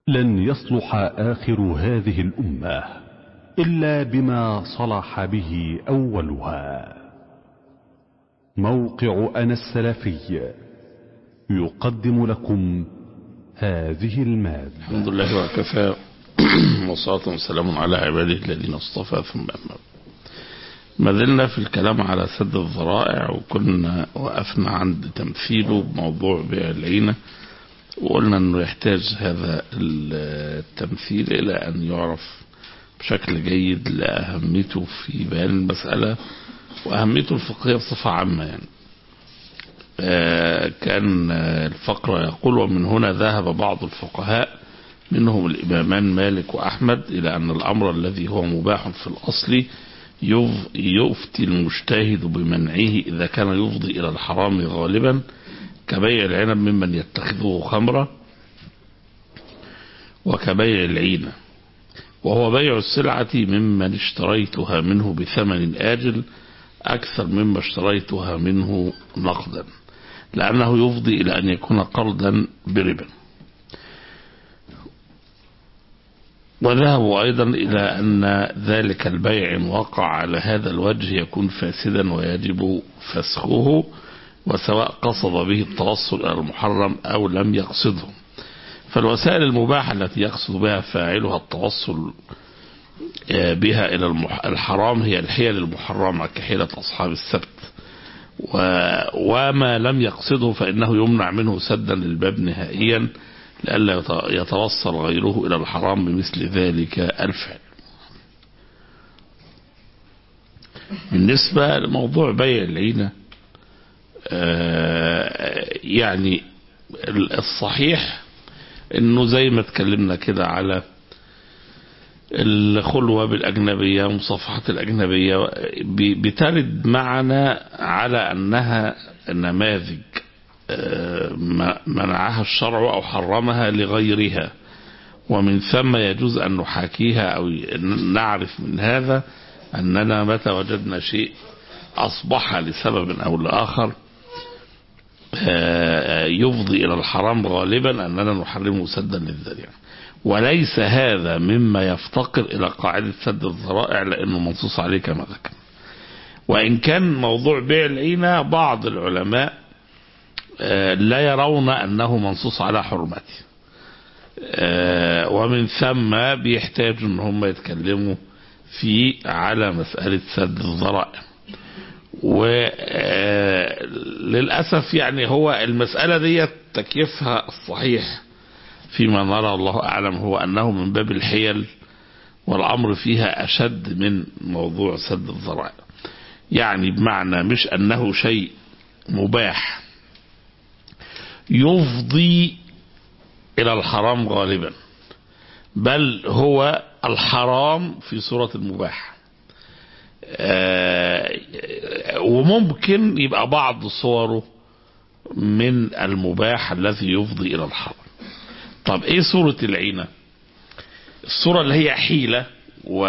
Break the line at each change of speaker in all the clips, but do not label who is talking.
لن يصلح آخر هذه الأمة إلا بما صلح به أولها موقع أنا السلفي يقدم لكم هذه المادة
الحمد لله وكفى والصلاة والسلام على عباده الذين اصطفى ثم أما ما زلنا في الكلام على سد الذرائع وكنا وقفنا عند تمثيله بموضوع بيع العينة وقلنا انه يحتاج هذا التمثيل الى ان يعرف بشكل جيد لأهميته في بيان المسألة وأهميته الفقهية بصفة عامة يعني كان الفقرة يقول ومن هنا ذهب بعض الفقهاء منهم الإمامان مالك وأحمد إلى أن الأمر الذي هو مباح في الأصل يفتي المجتهد بمنعه إذا كان يفضي إلى الحرام غالبا كبيع العنب ممن يتخذه خمرة وكبيع العينة وهو بيع السلعة ممن اشتريتها منه بثمن آجل أكثر مما اشتريتها منه نقدا لأنه يفضي إلى أن يكون قرضا بربا وذهبوا أيضا إلى أن ذلك البيع إن وقع على هذا الوجه يكون فاسدا ويجب فسخه وسواء قصد به التوصل إلى المحرم أو لم يقصده فالوسائل المباحة التي يقصد بها فاعلها التوصل بها إلى الحرام هي الحيل المحرمة كحيلة أصحاب السبت وما لم يقصده فإنه يمنع منه سدا للباب نهائيا لئلا يتوصل غيره إلى الحرام بمثل ذلك الفعل بالنسبة لموضوع بيع العينة يعني الصحيح انه زي ما اتكلمنا كده على الخلوة بالأجنبية ومصافحة الأجنبية بترد معنا على أنها نماذج منعها الشرع أو حرمها لغيرها ومن ثم يجوز أن نحاكيها أو نعرف من هذا أننا متى وجدنا شيء أصبح لسبب أو لآخر يفضي إلى الحرام غالبا أننا نحرمه سدا للذريعة وليس هذا مما يفتقر إلى قاعدة سد الذرائع لأنه منصوص عليه كما ذكر وإن كان موضوع بيع العينة بعض العلماء لا يرون أنه منصوص على حرمته ومن ثم بيحتاجوا أن هم يتكلموا في على مسألة سد الذرائع وللأسف يعني هو المسألة دي تكييفها الصحيح فيما نرى الله أعلم هو أنه من باب الحيل والأمر فيها أشد من موضوع سد الذرائع يعني بمعنى مش أنه شيء مباح يفضي إلى الحرام غالبا بل هو الحرام في صورة المباح وممكن يبقى بعض صوره من المباح الذي يفضي إلى الحرام طب ايه صورة العينة الصورة اللي هي حيلة و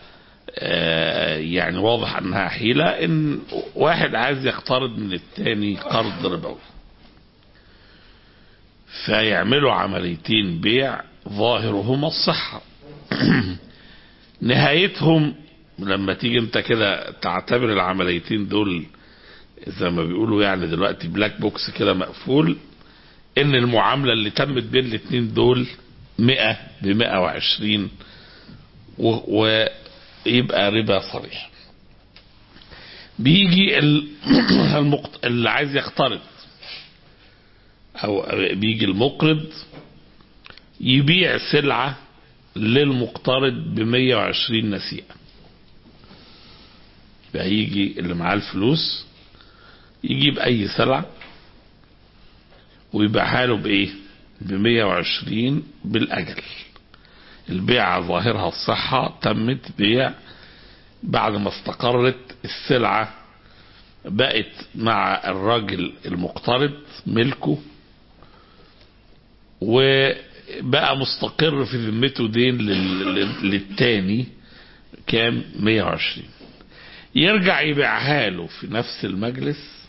يعني واضح انها حيلة ان واحد عايز يقترض من التاني قرض ربوي فيعملوا عمليتين بيع ظاهرهما الصحة نهايتهم لما تيجي انت كده تعتبر العمليتين دول زي ما بيقولوا يعني دلوقتي بلاك بوكس كده مقفول ان المعاملة اللي تمت بين الاثنين دول مئة بمئة وعشرين ويبقى ربا صريح بيجي المقت... اللي عايز يقترض او بيجي المقرض يبيع سلعة للمقترض بمية وعشرين نسيئة يجي اللي معاه الفلوس يجيب اي سلعة ويبيعها له بايه ب 120 بالاجل البيعة ظاهرها الصحة تمت بيع بعد ما استقرت السلعة بقت مع الراجل المقترض ملكه وبقى مستقر في ذمته دين للتاني كام 120 يرجع يبيعها له في نفس المجلس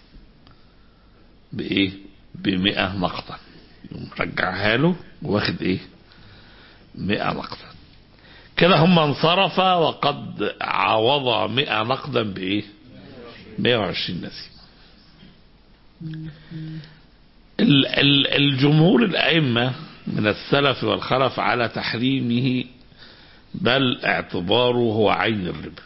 بايه بمئة نقدا يقوم رجعها له واخد ايه 100 نقدا كده هم انصرف وقد عوض 100 نقدا بايه 120 نسيم ال- ال- الجمهور الأئمة من السلف والخلف على تحريمه بل اعتباره هو عين الربا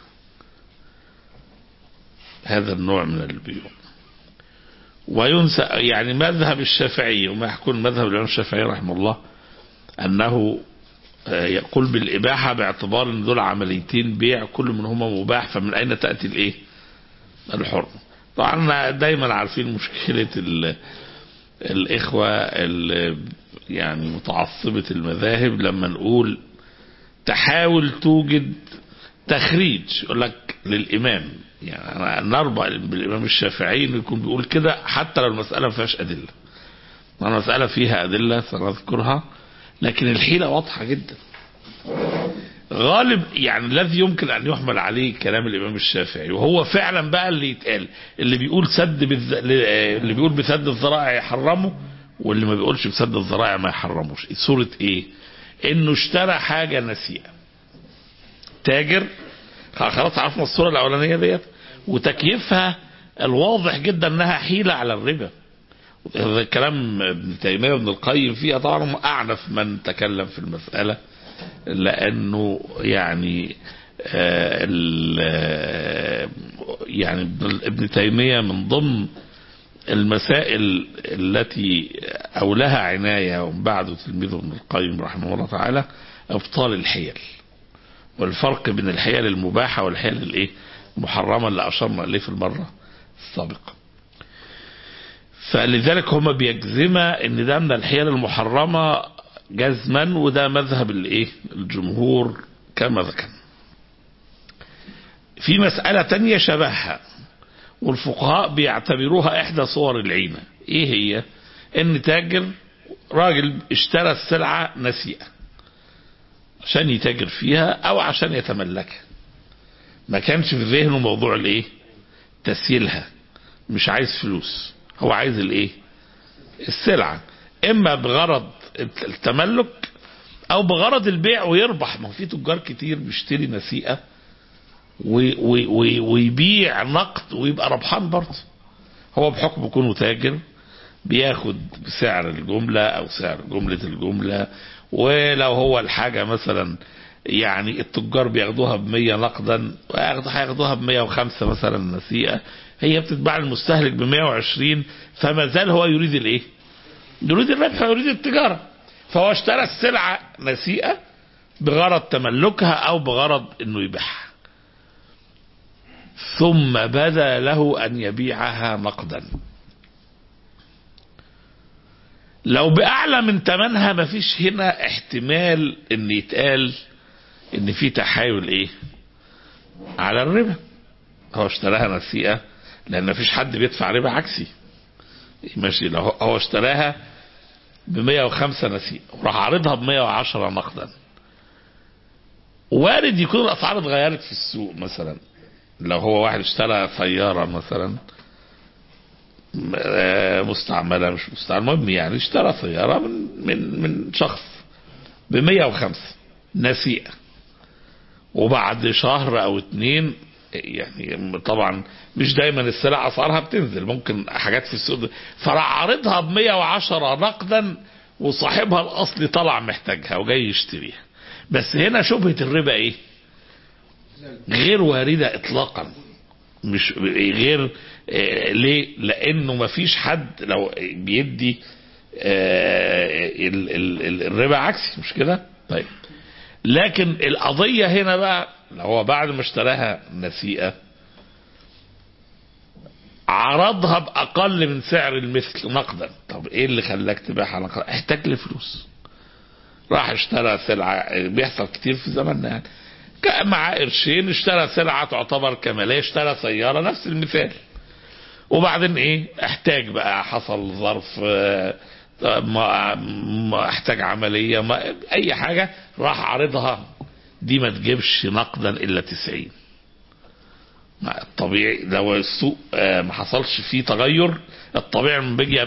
هذا النوع من البيوع وينسى يعني مذهب الشافعي وما يحكون مذهب الإمام الشافعي رحمه الله أنه آه، يقول بالإباحة باعتبار أن دول عمليتين بيع كل منهما مباح فمن أين تأتي الإيه؟ الحرمة طبعا دايما عارفين مشكلة ال- الإخوة اللي يعني متعصبة المذاهب لما نقول تحاول توجد تخريج يقول لك للإمام يعني أنا نربع بالإمام الشافعي إنه يكون بيقول كده حتى لو المسألة ما فيهاش أدلة المسألة فيها أدلة سنذكرها لكن الحيلة واضحة جدا غالب يعني الذي يمكن ان يحمل عليه كلام الامام الشافعي وهو فعلا بقى اللي يتقال اللي بيقول سد بالز... اللي بيقول بسد الذرائع يحرمه واللي ما بيقولش بسد الذرائع ما يحرموش صورة ايه انه اشترى حاجة نسيئة تاجر خلاص عرفنا الصورة الاولانية ديت وتكييفها الواضح جدا انها حيلة على الربا هذا كلام ابن تيمية وابن القيم فيها طبعا هم اعنف من تكلم في المسألة لانه يعني آه ال- آه، يعني ابن ابن تيمية من ضمن المسائل التي أولها عناية ومن بعده تلميذه ابن القيم رحمه الله تعالى إبطال الحيل والفرق بين الحيل المباحة والحيل الإيه المحرمة اللي أشرنا إليه في المرة السابقة فلذلك هم بيجزما ان ده من الحيل المحرمة جزما وده مذهب الايه الجمهور كما ذكر في مسألة تانية شبهها والفقهاء بيعتبروها احدى صور العينة ايه هي ان تاجر راجل اشترى السلعة نسيئة عشان يتاجر فيها او عشان يتملكها ما كانش في ذهنه موضوع الايه تسييلها مش عايز فلوس هو عايز الايه السلعة اما بغرض التملك او بغرض البيع ويربح ما هو في تجار كتير بيشتري نسيئة وي- وي- وي- ويبيع نقد ويبقى ربحان برضه هو بحكم كونه تاجر بياخد بسعر الجملة او سعر جملة الجملة ولو هو الحاجة مثلا يعني التجار بياخدوها بمية نقدا وياخدوا- هياخدوها بمية وخمسة مثلا نسيئة هي بتتباع للمستهلك بمية وعشرين فما زال هو يريد الايه يريد الربح ويريد التجارة فهو اشترى السلعة نسيئة بغرض تملكها او بغرض انه يبيعها ثم بدا له ان يبيعها نقدا لو باعلى من ثمنها مفيش هنا احتمال ان يتقال ان في تحايل ايه على الربا هو اشتراها نسيئة لان مفيش حد بيدفع ربا عكسي ماشي لو هو- هو اشتراها ب 105 نسيئة وراح عارضها ب 110 نقدا وارد يكون الاسعار اتغيرت في السوق مثلا لو هو واحد اشترى سيارة مثلا آه، مستعملة مش مستعملة المهم يعني اشترى سيارة من من من شخص ب 105 نسيئة وبعد شهر او اتنين يعني طبعا مش دايما السلع اسعارها بتنزل ممكن حاجات في السوق فراح عارضها ب 110 نقدا وصاحبها الاصلي طلع محتاجها وجاي يشتريها بس هنا شبهة الربا ايه غير واردة اطلاقا مش غير آه، ليه لانه ما فيش حد لو بيدي آه، ال- ال- ال- الربا عكسي مش كده طيب لكن القضية هنا بقى لو هو بعد ما اشتراها نسيئة عرضها بأقل من سعر المثل نقدا طب ايه اللي خلاك تبيعها نقدا احتاج لفلوس راح اشترى سلعة بيحصل كتير في زماننا يعني كان معاه قرشين اشترى سلعة تعتبر كمالية اشترى سيارة نفس المثال وبعدين ايه احتاج بقى حصل ظرف آه، ما ما احتاج عملية ما اي حاجة راح عارضها دي ما تجيبش نقدا الا 90 ما الطبيعي لو السوق آه، ما حصلش فيه تغير الطبيعي لما باجي ابيع الحاجة نقدا هبيعها بايه؟ باقل من ثمنها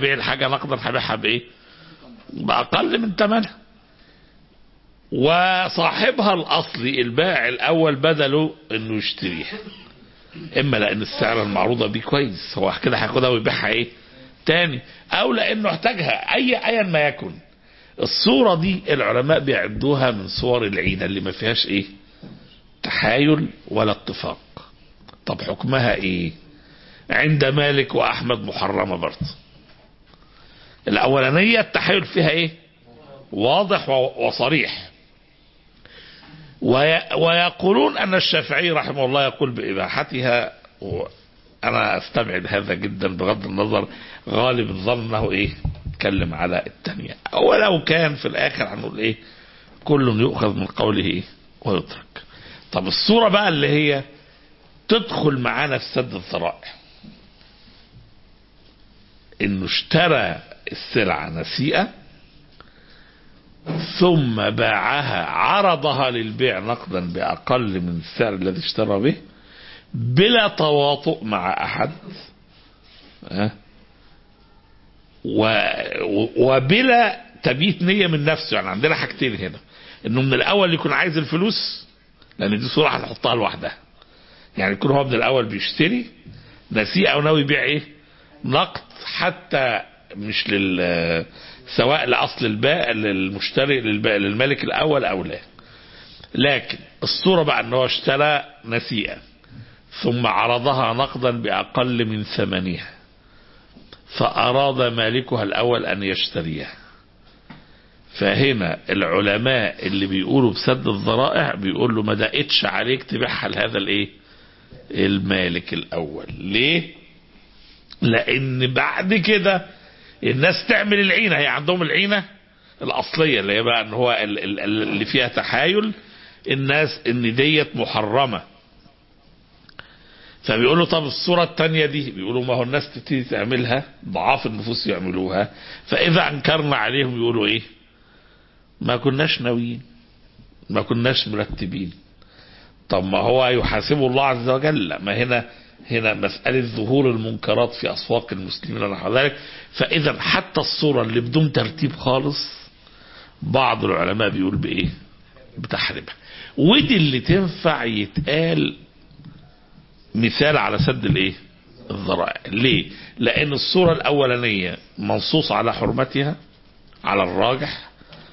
وصاحبها الاصلي البائع الاول بدله انه يشتريها اما لان السعر المعروضه بيه كويس هو كده هياخدها ويبيعها ايه تاني او لانه احتاجها اي ايا ما يكن الصورة دي العلماء بيعدوها من صور العينة اللي ما فيهاش ايه تحايل ولا اتفاق طب حكمها ايه عند مالك واحمد محرمة برضه الاولانية التحايل فيها ايه واضح وصريح وي ويقولون ان الشافعي رحمه الله يقول باباحتها انا استبعد هذا جدا بغض النظر غالب الظن انه ايه اتكلم على الثانيه ولو كان في الاخر هنقول ايه كل يؤخذ من قوله ايه ويترك طب الصوره بقى اللي هي تدخل معانا في سد الذرائع انه اشترى السلعه نسيئه ثم باعها عرضها للبيع نقدا باقل من السعر الذي اشترى به بلا تواطؤ مع احد أه؟ و وبلا تبييت نيه من نفسه يعني عندنا حاجتين هنا انه من الاول يكون عايز الفلوس لان دي صوره هنحطها لوحدها يعني يكون هو من الاول بيشتري نسيئه وناوي يبيع ايه نقد حتى مش لل سواء لاصل البائع للمشتري للبائع للمالك الاول او لا لكن الصوره بقى ان هو اشترى نسيئه ثم عرضها نقدا باقل من ثمنها فاراد مالكها الاول ان يشتريها فهنا العلماء اللي بيقولوا بسد الذرائع بيقول له ما دقتش عليك تبيعها لهذا الايه المالك الاول ليه لان بعد كده الناس تعمل العينه هي عندهم العينه الاصليه اللي هي بقى ان هو اللي فيها تحايل الناس ان ديت محرمه فبيقولوا طب الصورة التانية دي بيقولوا ما هو الناس تبتدي تعملها ضعاف النفوس يعملوها فإذا أنكرنا عليهم يقولوا إيه ما كناش ناويين ما كناش مرتبين طب ما هو يحاسبه الله عز وجل ما هنا هنا مسألة ظهور المنكرات في أسواق المسلمين ونحو ذلك فإذا حتى الصورة اللي بدون ترتيب خالص بعض العلماء بيقول بإيه بتحريمها ودي اللي تنفع يتقال مثال على سد الايه الذرائع ليه لان الصورة الاولانية منصوص على حرمتها على الراجح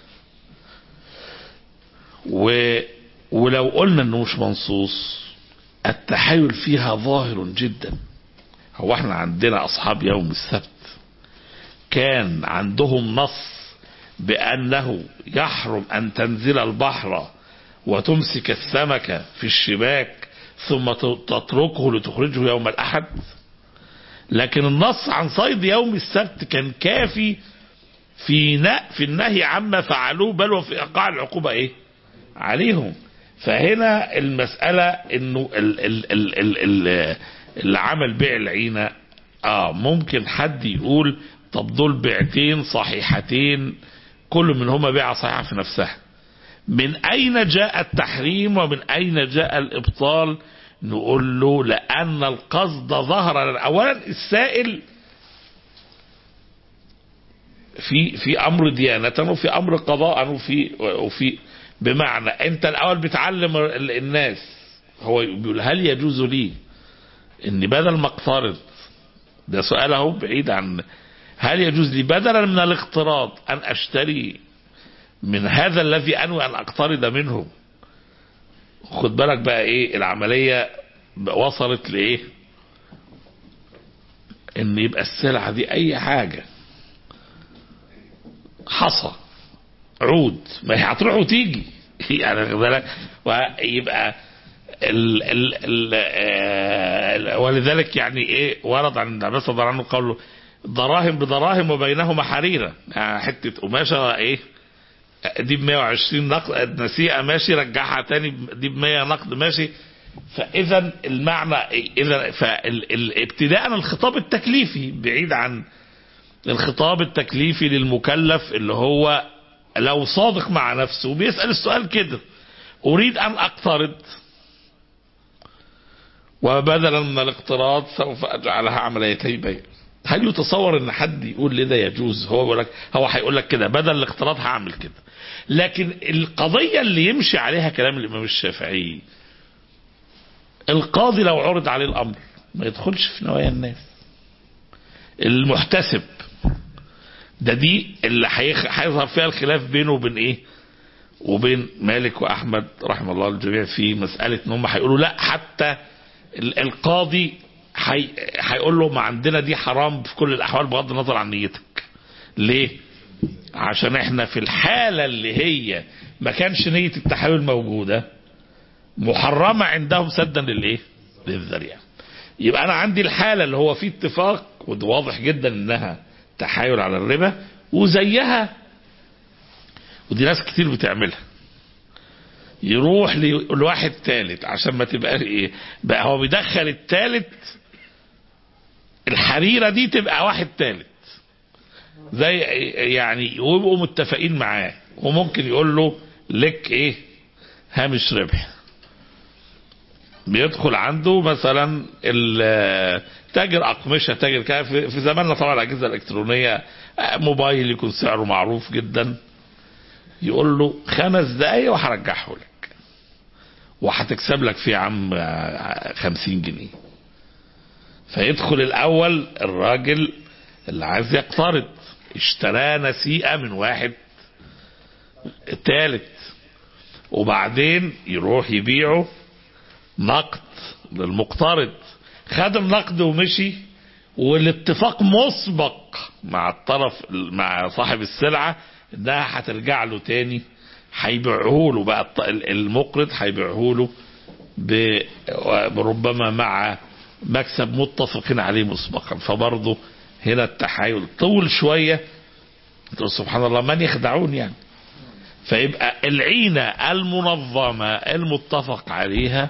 و ولو قلنا انه مش منصوص التحايل فيها ظاهر جدا هو احنا عندنا اصحاب يوم السبت كان عندهم نص بانه يحرم ان تنزل البحر وتمسك السمكة في الشباك ثم تتركه لتخرجه يوم الأحد لكن النص عن صيد يوم السبت كان كافي في في النهي عما فعلوه بل وفي إيقاع العقوبة إيه عليهم فهنا المسألة إنه ال ال ال ال ال اللي عمل بيع العينة آه ممكن حد يقول طب دول بيعتين صحيحتين كل منهما بيعة صحيحة في نفسها من أين جاء التحريم ومن أين جاء الإبطال نقول له لأن القصد ظهر أولا السائل في في أمر ديانة وفي أمر قضاء وفي وفي بمعنى أنت الأول بتعلم الناس هو بيقول هل يجوز لي إن بدل ما اقترض ده سؤال اهو بعيد عن هل يجوز لي بدلا من الاقتراض أن أشتري من هذا الذي انوي ان اقترض منه خد بالك بقى ايه العملية وصلت لايه ان يبقى السلعة دي اي حاجة حصى عود ما هي هتروح وتيجي يعني خد بالك ويبقى ال ال ال ولذلك يعني ايه ورد عن النبي صلى الله عليه وسلم قوله دراهم بدراهم وبينهما حريرة يعني حتة قماشة ايه دي ب 120 نقد نسيئة ماشي رجعها تاني دي ب 100 نقد ماشي فاذا المعنى اذا فابتداء الخطاب التكليفي بعيد عن الخطاب التكليفي للمكلف اللي هو لو صادق مع نفسه بيسأل السؤال كده اريد ان اقترض وبدلا من الاقتراض سوف اجعلها عمليتي بيع هل يتصور ان حد يقول ليه ده يجوز هو بيقول لك هو هيقول لك كده بدل الاختلاط هعمل كده لكن القضيه اللي يمشي عليها كلام الامام الشافعي القاضي لو عرض عليه الامر ما يدخلش في نوايا الناس المحتسب ده دي اللي هيخ- هيظهر فيها الخلاف بينه وبين ايه وبين مالك واحمد رحمه الله الجميع في مساله ان هم هيقولوا لا حتى ال- القاضي هي- هيقول له ما عندنا دي حرام في كل الاحوال بغض النظر عن نيتك ليه عشان احنا في الحاله اللي هي ما كانش نيه التحايل موجوده محرمه عندهم سدا للايه للذريعه يبقى انا عندي الحاله اللي هو في اتفاق وده واضح جدا انها تحايل على الربا وزيها ودي ناس كتير بتعملها يروح ل- لواحد ثالث عشان ما تبقى ايه بقى هو بيدخل الثالث الحريره دي تبقى واحد ثالث زي يعني ويبقوا متفقين معاه وممكن يقول له لك ايه هامش ربح بيدخل عنده مثلا ال- تاجر اقمشه تاجر كده في في زماننا طبعا الاجهزه الالكترونيه آه، موبايل يكون سعره معروف جدا يقول له خمس دقايق وهرجعه لك وهتكسب لك فيه يا عم آه، خمسين جنيه فيدخل الاول الراجل اللي عايز يقترض اشتراه نسيئه من واحد تالت وبعدين يروح يبيعه نقد للمقترض خد النقد ومشي والاتفاق مسبق مع الطرف مع صاحب السلعة انها هترجع له تاني هيبيعه له بقى الط- المقرض هيبيعه له ب- ربما مع مكسب متفقين عليه مسبقا فبرضه هنا التحايل طول شوية تقول سبحان الله من يخدعون يعني فيبقى العينة المنظمة المتفق عليها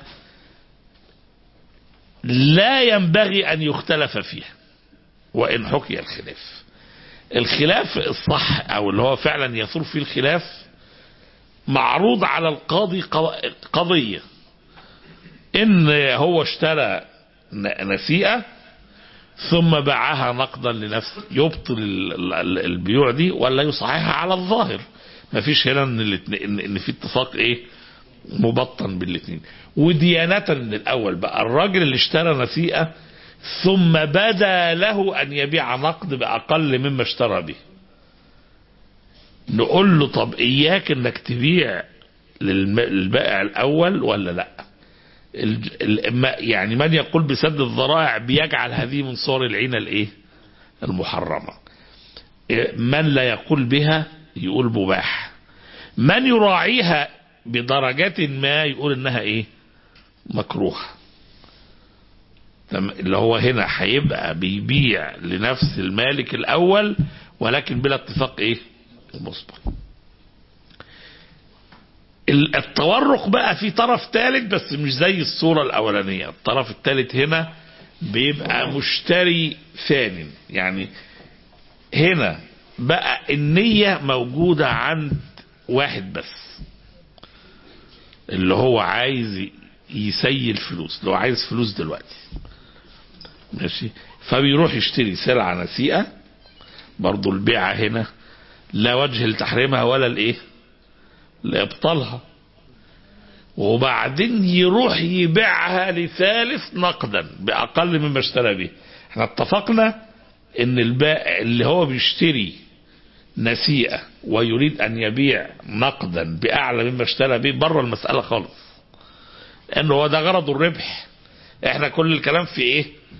لا ينبغي أن يختلف فيها وإن حكي الخلاف الخلاف الصح أو اللي هو فعلا يثور فيه الخلاف معروض على القاضي قو- قضية إن هو اشترى ن- نسيئة ثم باعها نقدا لنفسه يبطل ال- ال- البيوع دي ولا يصححها على الظاهر ما فيش هنا ان الاتنين- ان إن في اتفاق ايه مبطن بالاثنين وديانة من الاول بقى الراجل اللي اشترى نسيئة ثم بدا له ان يبيع نقد باقل مما اشترى به نقول له طب اياك انك تبيع للم- للبائع الاول ولا لا الج- ال- ما- يعني من يقول بسد الذرائع بيجعل هذه من صور العينة الايه المحرمة إيه، من لا يقول بها يقول مباح من يراعيها بدرجة ما يقول انها ايه مكروهة تم- اللي هو هنا هيبقى بيبيع لنفس المالك الاول ولكن بلا اتفاق ايه مسبق ال- التورق بقى في طرف ثالث بس مش زي الصورة الأولانية الطرف الثالث هنا بيبقى مشتري ثاني يعني هنا بقى النية موجودة عند واحد بس اللي هو عايز يسيل فلوس اللي هو عايز فلوس دلوقتي ماشي فبيروح يشتري سلعة نسيئة برضو البيعة هنا لا وجه لتحريمها ولا الايه لابطالها وبعدين يروح يبيعها لثالث نقدا باقل مما اشترى به احنا اتفقنا ان البائع اللي هو بيشتري نسيئة ويريد ان يبيع نقدا باعلى مما اشترى به بره المسألة خالص لانه هو ده غرض الربح احنا كل الكلام في ايه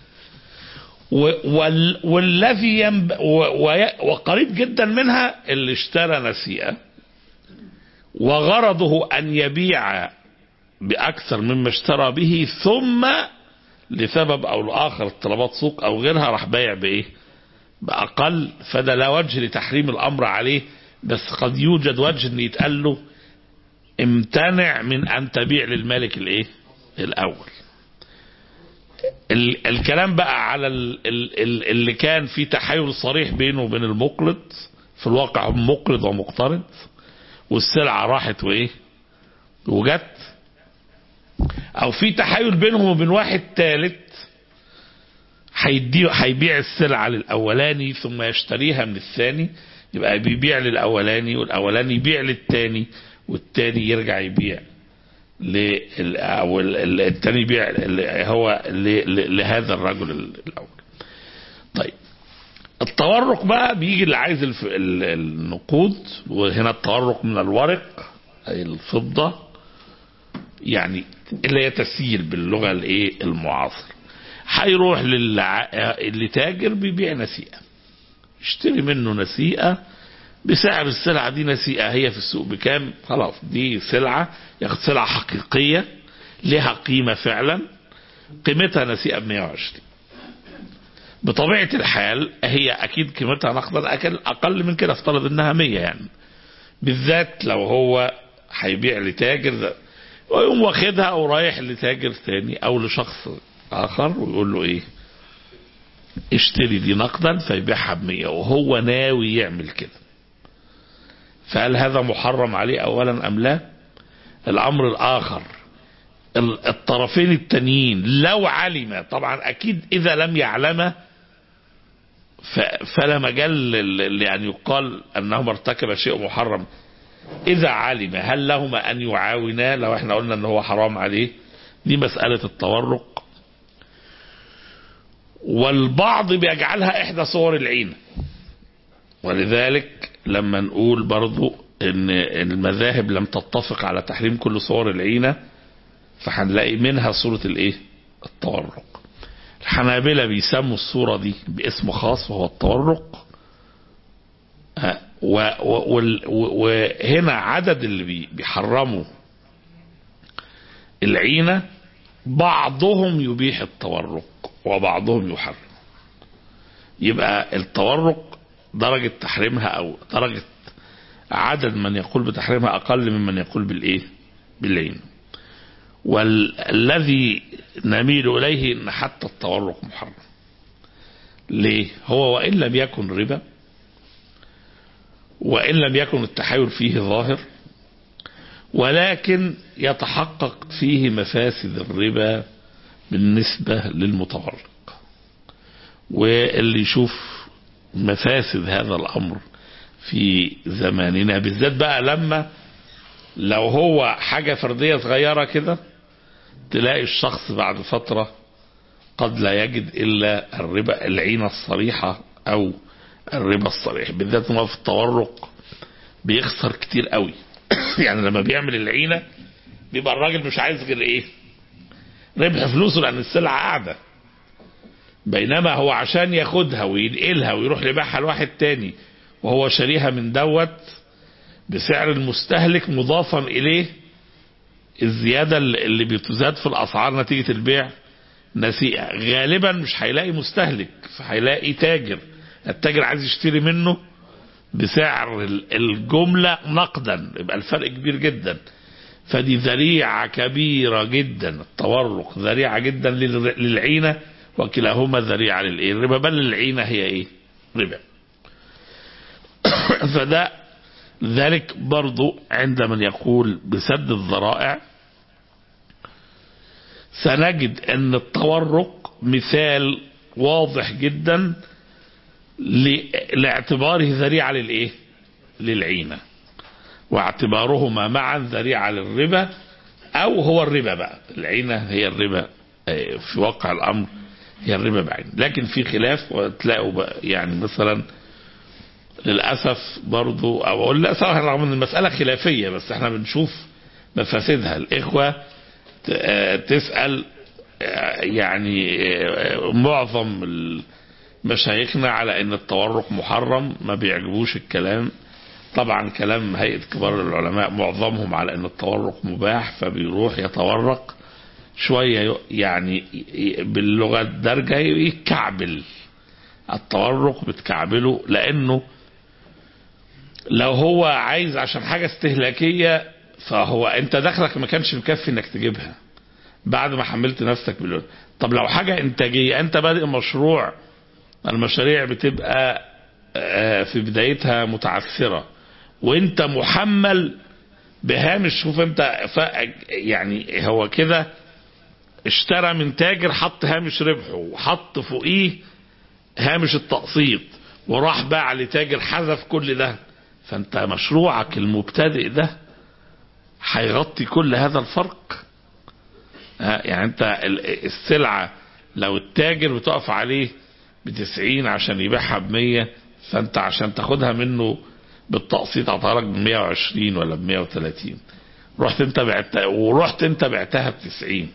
و- وال- والذي ينب... و- وي- وقريب جدا منها اللي اشترى نسيئة وغرضه أن يبيع بأكثر مما اشترى به ثم لسبب أو لآخر اضطرابات سوق أو غيرها راح بايع بإيه بأقل فده لا وجه لتحريم الأمر عليه بس قد يوجد وجه أن يتقال له امتنع من أن تبيع للمالك الإيه الأول ال- الكلام بقى على ال- ال- ال- اللي كان في تحايل صريح بينه وبين المقرض في الواقع هم مقرض ومقترض والسلعة راحت وايه وجت او في تحايل بينهم وبين واحد ثالث هيديه هيبيع السلعة للأولاني ثم يشتريها من الثاني يبقى بيبيع للأولاني والأولاني يبيع للتاني والتاني يرجع يبيع لل- أو ال- ال- التاني يبيع ل- هو ل- ل- لهذا الرجل الأول طيب التورق بقى بيجي اللي عايز الف- ال- النقود وهنا التورق من الورق أي الفضة يعني اللي هي تسييل باللغة الايه المعاصرة هيروح للع... لتاجر بيبيع نسيئة يشتري منه نسيئة بسعر السلعة دي نسيئة هي في السوق بكام خلاص دي سلعة ياخد سلعة حقيقية لها قيمة فعلا قيمتها نسيئة ب 120 بطبيعة الحال هي أكيد قيمتها نقدا أكل أقل من كده افترض إنها 100 يعني بالذات لو هو هيبيع لتاجر ده ويقوم واخدها ورايح لتاجر ثاني أو لشخص آخر ويقول له إيه اشتري دي نقدا فيبيعها ب 100 وهو ناوي يعمل كده فهل هذا محرم عليه أولا أم لا الأمر الآخر ال- الطرفين التانيين لو علم طبعا أكيد إذا لم يعلم ف- فلا مجال لل- لأن يقال أنهما ارتكب شيء محرم إذا علم هل لهما أن يعاونا لو احنا قلنا أن هو حرام عليه دي مسألة التورق والبعض بيجعلها إحدى صور العين ولذلك لما نقول برضو ان المذاهب لم تتفق على تحريم كل صور العينة فهنلاقي منها صورة الايه التورق الحنابلة بيسموا الصورة دي باسم خاص وهو التورق آه، و- و- وال- و- وهنا عدد اللي بي- بيحرموا العينة بعضهم يبيح التورق وبعضهم يحرم يبقى التورق درجة تحريمها أو درجة عدد من يقول بتحريمها أقل ممن يقول بالإيه بالعين والذي نميل إليه أن حتى التورق محرم ليه هو وإن لم يكن ربا وإن لم يكن التحايل فيه ظاهر ولكن يتحقق فيه مفاسد الربا بالنسبة للمتورق واللي يشوف مفاسد هذا الأمر في زماننا بالذات بقى لما لو هو حاجة فردية صغيرة كده تلاقي الشخص بعد فترة قد لا يجد إلا الربا العينة الصريحة أو الربا الصريح بالذات ما في التورق بيخسر كتير قوي يعني لما بيعمل العينة بيبقى الراجل مش عايز غير ايه ربح فلوسه لأن السلعة قاعدة بينما هو عشان ياخدها وينقلها ويروح يبيعها لواحد تاني وهو شاريها من دوت بسعر المستهلك مضافا اليه الزيادة اللي بتزاد في الاسعار نتيجة البيع نسيئة غالبا مش هيلاقي مستهلك فهيلاقي تاجر التاجر عايز يشتري منه بسعر الجملة نقدا يبقى الفرق كبير جدا فدي ذريعة كبيرة جدا التورق ذريعة جدا للعينة وكلاهما ذريعة للايه الربا بل العينة هي ايه ربا فده ذلك برضو عند من يقول بسد الذرائع سنجد ان التورق مثال واضح جدا لاعتباره ذريعة للايه للعينة واعتبارهما معا ذريعة للربا او هو الربا بقى العينة هي الربا في واقع الامر هي الربا بعين لكن في خلاف وتلاقوا يعني مثلا للأسف برضو أو أقول لا صراحة رغم أن المسألة خلافية بس احنا بنشوف مفاسدها الإخوة تسأل يعني معظم مشايخنا على أن التورق محرم ما بيعجبوش الكلام طبعا كلام هيئة كبار العلماء معظمهم على أن التورق مباح فبيروح يتورق شوية يعني باللغة الدارجة يكعبل التورق بتكعبله لأنه لو هو عايز عشان حاجة استهلاكية فهو انت دخلك ما كانش مكفي انك تجيبها بعد ما حملت نفسك باللون طب لو حاجة انتاجية انت بادئ مشروع المشاريع بتبقى في بدايتها متعثرة وانت محمل بهامش شوف انت يعني هو كده اشترى من تاجر حط هامش ربحه وحط فوقيه هامش التقسيط وراح باع لتاجر حذف كل ده فانت مشروعك المبتدئ ده هيغطي كل هذا الفرق يعني انت السلعة لو التاجر بتقف عليه بتسعين عشان يبيعها بمية فانت عشان تاخدها منه بالتقسيط عطارك بمية وعشرين ولا بمية وتلاتين رحت انت بعت ورحت انت بعتها بتسعين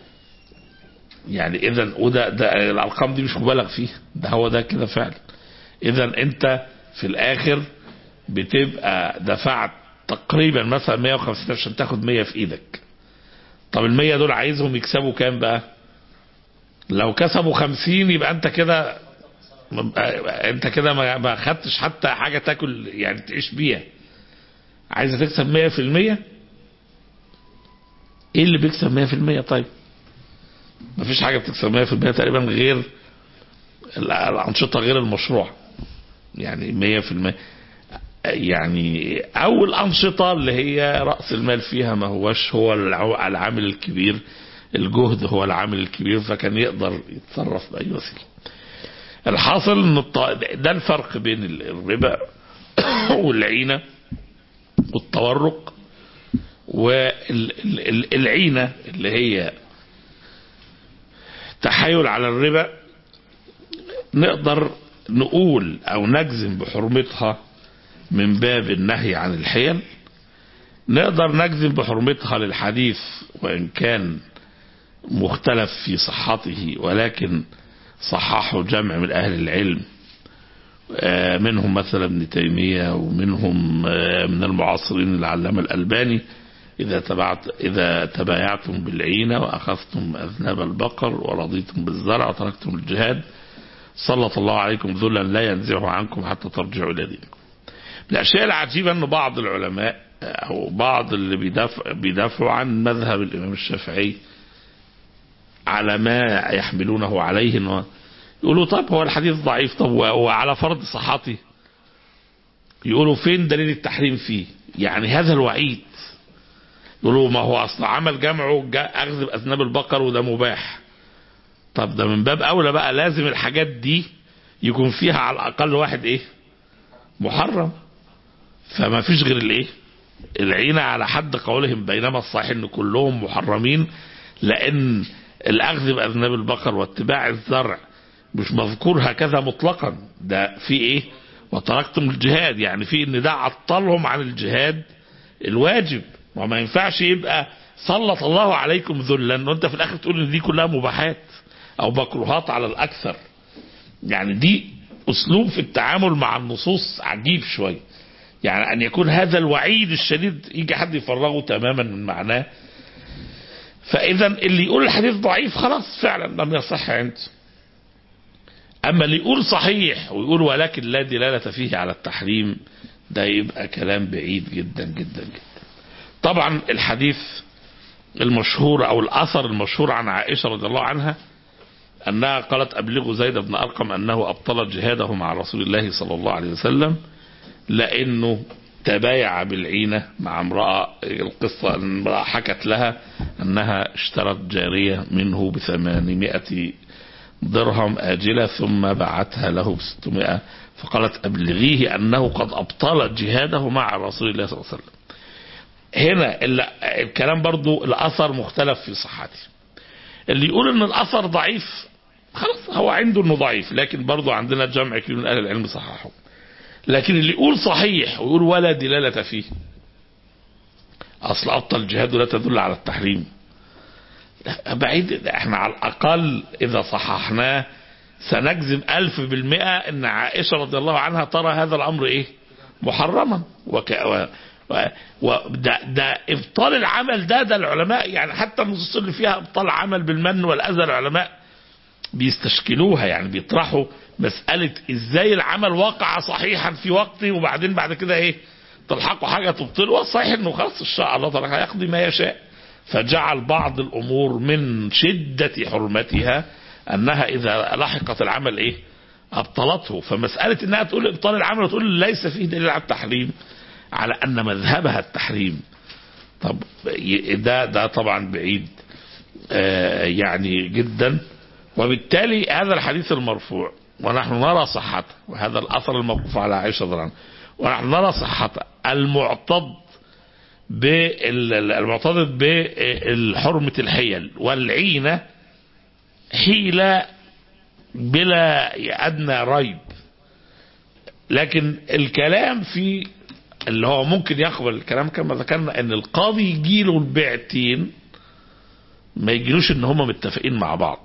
يعني اذا وده ده الارقام دي مش مبالغ فيها ده هو ده كده فعلا اذا انت في الاخر بتبقى دفعت تقريبا مثلا 150 عشان تاخد 100 في ايدك طب ال 100 دول عايزهم يكسبوا كام بقى لو كسبوا 50 يبقى انت كده انت كده ما خدتش حتى حاجه تاكل يعني تعيش بيها عايز تكسب 100% ايه اللي بيكسب 100% طيب مفيش حاجه بتكسب 100% تقريبا غير الانشطه غير المشروع يعني 100% يعني اول انشطه اللي هي راس المال فيها ما هوش هو العامل الكبير الجهد هو العامل الكبير فكان يقدر يتصرف باي وسيله الحاصل ان ده الفرق بين الربا والعينه والتورق والعينه اللي هي تحايل على الربا نقدر نقول او نجزم بحرمتها من باب النهي عن الحيل نقدر نجزم بحرمتها للحديث وإن كان مختلف في صحته ولكن صححه جمع من أهل العلم منهم مثلا ابن تيمية ومنهم من المعاصرين العلامة الألباني إذا تبعت إذا تبايعتم بالعينة وأخذتم أذناب البقر ورضيتم بالزرع وتركتم الجهاد سلط الله عليكم ذلا لا ينزعه عنكم حتى ترجعوا إلى دينكم من الأشياء العجيبة أن بعض العلماء أو بعض اللي بيدافع بيدافعوا عن مذهب الإمام الشافعي على ما يحملونه عليه إنه يقولوا طب هو الحديث ضعيف طب وعلى فرض صحته يقولوا فين دليل التحريم فيه يعني هذا الوعيد يقولوا ما هو أصل عمل جمعه أخذ أذناب البقر وده مباح طب ده من باب أولى بقى لازم الحاجات دي يكون فيها على الأقل واحد إيه محرم فما فيش غير الايه العينة على حد قولهم بينما الصحيح ان كلهم محرمين لان الاخذ باذناب البقر واتباع الزرع مش مذكور هكذا مطلقا ده في ايه وتركتم الجهاد يعني في ان ده عطلهم عن الجهاد الواجب وما ينفعش يبقى سلط الله عليكم ذلا وانت في الاخر تقول ان دي كلها مباحات او مكروهات على الاكثر يعني دي اسلوب في التعامل مع النصوص عجيب شويه يعني ان يكون هذا الوعيد الشديد يجي حد يفرغه تماما من معناه فاذا اللي يقول الحديث ضعيف خلاص فعلا لم يصح عنده اما اللي يقول صحيح ويقول ولكن لا دلاله فيه على التحريم ده يبقى كلام بعيد جدا جدا جدا طبعا الحديث المشهور او الاثر المشهور عن عائشه رضي الله عنها انها قالت ابلغوا زيد بن ارقم انه ابطل جهاده مع رسول الله صلى الله عليه وسلم لانه تبايع بالعينة مع امرأة القصة ان امرأة حكت لها انها اشترت جارية منه بثمانمائة درهم آجلة ثم بعتها له بستمائة فقالت أبلغيه أنه قد أبطل جهاده مع رسول الله صلى الله عليه وسلم هنا الكلام برضو الأثر مختلف في صحته اللي يقول ان الأثر ضعيف خلاص هو عنده انه ضعيف لكن برضو عندنا جمع كبير من أهل العلم صححه لكن اللي يقول صحيح ويقول ولا دلالة فيه أصل أبطل الجهاد لا تدل على التحريم بعيد احنا على الأقل إذا صححناه سنجزم ألف بالمئة أن عائشة رضي الله عنها ترى هذا الأمر إيه محرما وك... و... و... و... ده, ده إبطال العمل ده ده العلماء يعني حتى النصوص اللي فيها إبطال عمل بالمن والأذى العلماء بيستشكلوها يعني بيطرحوا مسألة ازاي العمل وقع صحيحا في وقته وبعدين بعد كده ايه تلحقوا حاجة تبطله والصحيح انه خلاص الشاء الله تعالى يقضي ما يشاء فجعل بعض الامور من شدة حرمتها انها اذا لحقت العمل ايه ابطلته فمسألة انها تقول ابطال العمل وتقول ليس فيه دليل على التحريم على ان مذهبها التحريم طب ده ده طبعا بعيد آه، يعني جدا وبالتالي هذا الحديث المرفوع ونحن نرى صحته وهذا الأثر الموقوف على عائشة رضي الله عنها ونحن نرى صحته المعتض بال- المعتضد بحرمة الحيل والعينة حيلة بلا أدنى ريب لكن الكلام في اللي هو ممكن يقبل الكلام كما ذكرنا ان القاضي يجيله البيعتين ما يجيلوش ان هما متفقين مع بعض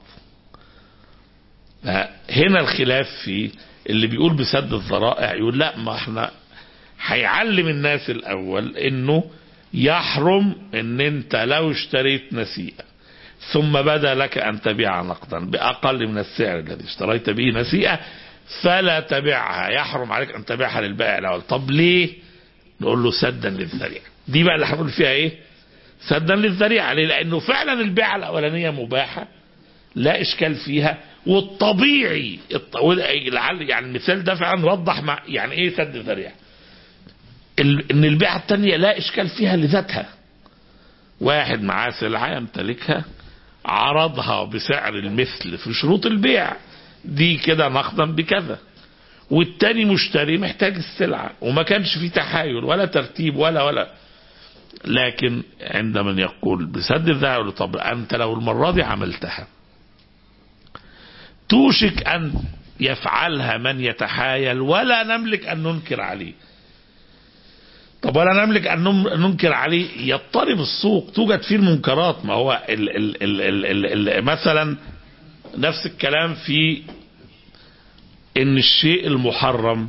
هنا الخلاف في اللي بيقول بسد الذرائع يقول لا ما احنا هيعلم الناس الاول انه يحرم ان انت لو اشتريت نسيئة ثم بدا لك ان تبيع نقدا باقل من السعر الذي اشتريت به نسيئة فلا تبيعها يحرم عليك ان تبيعها للبائع الاول طب ليه نقول له سدا للذريعة دي بقى اللي هنقول فيها ايه سدا للذريعة ليه لانه فعلا البيعة الاولانية مباحة لا اشكال فيها والطبيعي الط- لعل يعني المثال ده فعلا وضح مع يعني ايه سد الذريعه ال- ان البيعه الثانيه لا اشكال فيها لذاتها واحد معاه سلعه يمتلكها عرضها بسعر المثل في شروط البيع دي كده نقدا بكذا والتاني مشتري محتاج السلعه وما كانش فيه تحايل ولا ترتيب ولا ولا لكن عند من يقول بسد الذريعه يقول له طب انت لو المره دي عملتها توشك أن يفعلها من يتحايل ولا نملك أن ننكر عليه طب ولا نملك أن نم- ننكر عليه يضطرب السوق توجد فيه المنكرات ما هو ال ال ال ال ال ال مثلا نفس الكلام في ان الشيء المحرم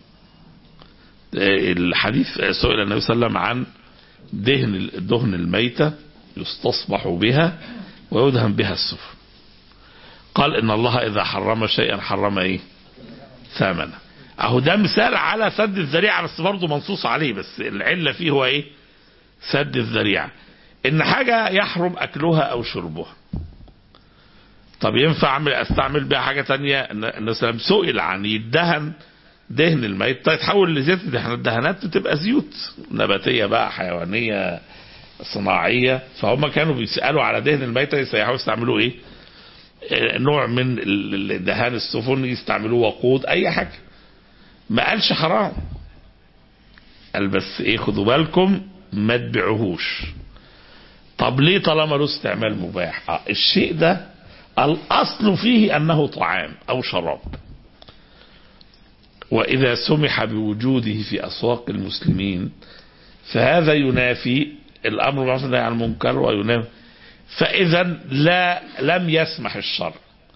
آه، الحديث آه، سئل النبي صلى الله عليه وسلم عن دهن دهن الميتة يستصبح بها ويدهن بها السفن قال ان الله اذا حرم شيئا حرم ايه ثمنه اهو ده مثال على سد الذريعه بس برضه منصوص عليه بس العله فيه هو ايه سد الذريعه ان حاجه يحرم اكلها او شربها طب ينفع اعمل استعمل بيها حاجه تانية ان النبي صلى الله عليه وسلم سئل عن يدهن دهن الميت يتحول لزيت ده احنا الدهانات بتبقى زيوت نباتيه بقى حيوانيه صناعيه فهم كانوا بيسالوا على دهن الميت يسيحوا يستعملوا ايه نوع من ال- ال- دهان السفن يستعملوه وقود اي حاجه ما قالش حرام قال بس ايه خدوا بالكم ما تبيعوهوش طب ليه طالما له استعمال مباح آه، الشيء ده الاصل فيه انه طعام او شراب واذا سمح بوجوده في اسواق المسلمين فهذا ينافي الامر بالمعروف والنهي عن المنكر وينافي فإذا لا لم يسمح الشرع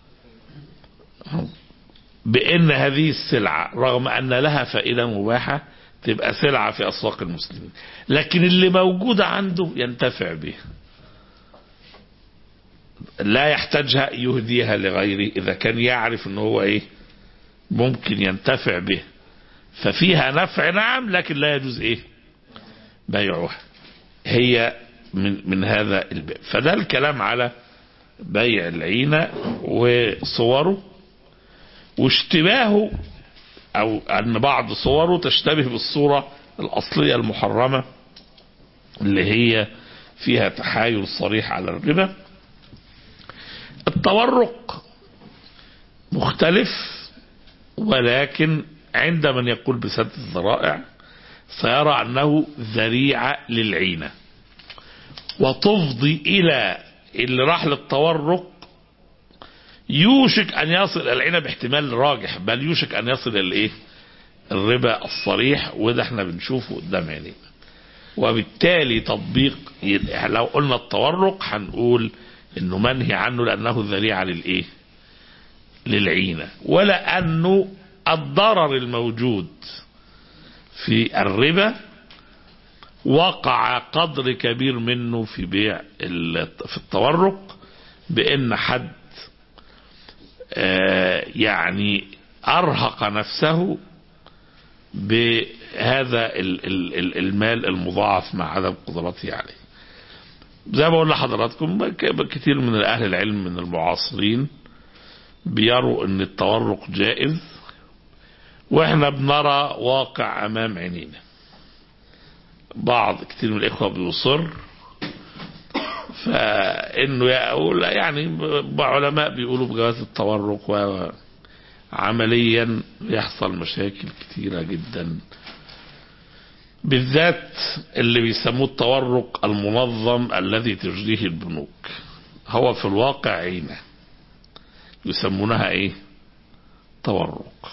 بأن هذه السلعة رغم أن لها فائدة مباحة تبقى سلعة في أسواق المسلمين لكن اللي موجودة عنده ينتفع بها لا يحتاجها يهديها لغيره إذا كان يعرف أنه هو إيه ممكن ينتفع به ففيها نفع نعم لكن لا يجوز إيه بيعها هي من من هذا الباب فده الكلام على بيع العينة وصوره واشتباهه او ان بعض صوره تشتبه بالصورة الاصلية المحرمة اللي هي فيها تحايل صريح على الربا التورق مختلف ولكن عند من يقول بسد الذرائع سيرى انه ذريعة للعينه وتفضي الى اللي راح للتورق يوشك ان يصل العنب احتمال راجح بل يوشك ان يصل الى ايه الربا الصريح وده احنا بنشوفه قدام عينينا وبالتالي تطبيق لو قلنا التورق هنقول انه منهي عنه لانه ذريعه للايه للعينه ولا انه الضرر الموجود في الربا وقع قدر كبير منه في بيع ال- في التورق بان حد آه، يعني ارهق نفسه بهذا ال- ال- ال- المال المضاعف مع عدم قدرته عليه زي ما بقول لحضراتكم ك- كتير من اهل العلم من المعاصرين بيروا ان التورق جائز واحنا بنرى واقع امام عينينا بعض كتير من الاخوه بيصر فانه يقول يعني علماء بيقولوا بجواز التورق وعمليا يحصل مشاكل كتيرة جدا بالذات اللي بيسموه التورق المنظم الذي تجريه البنوك هو في الواقع عينة يسمونها ايه تورق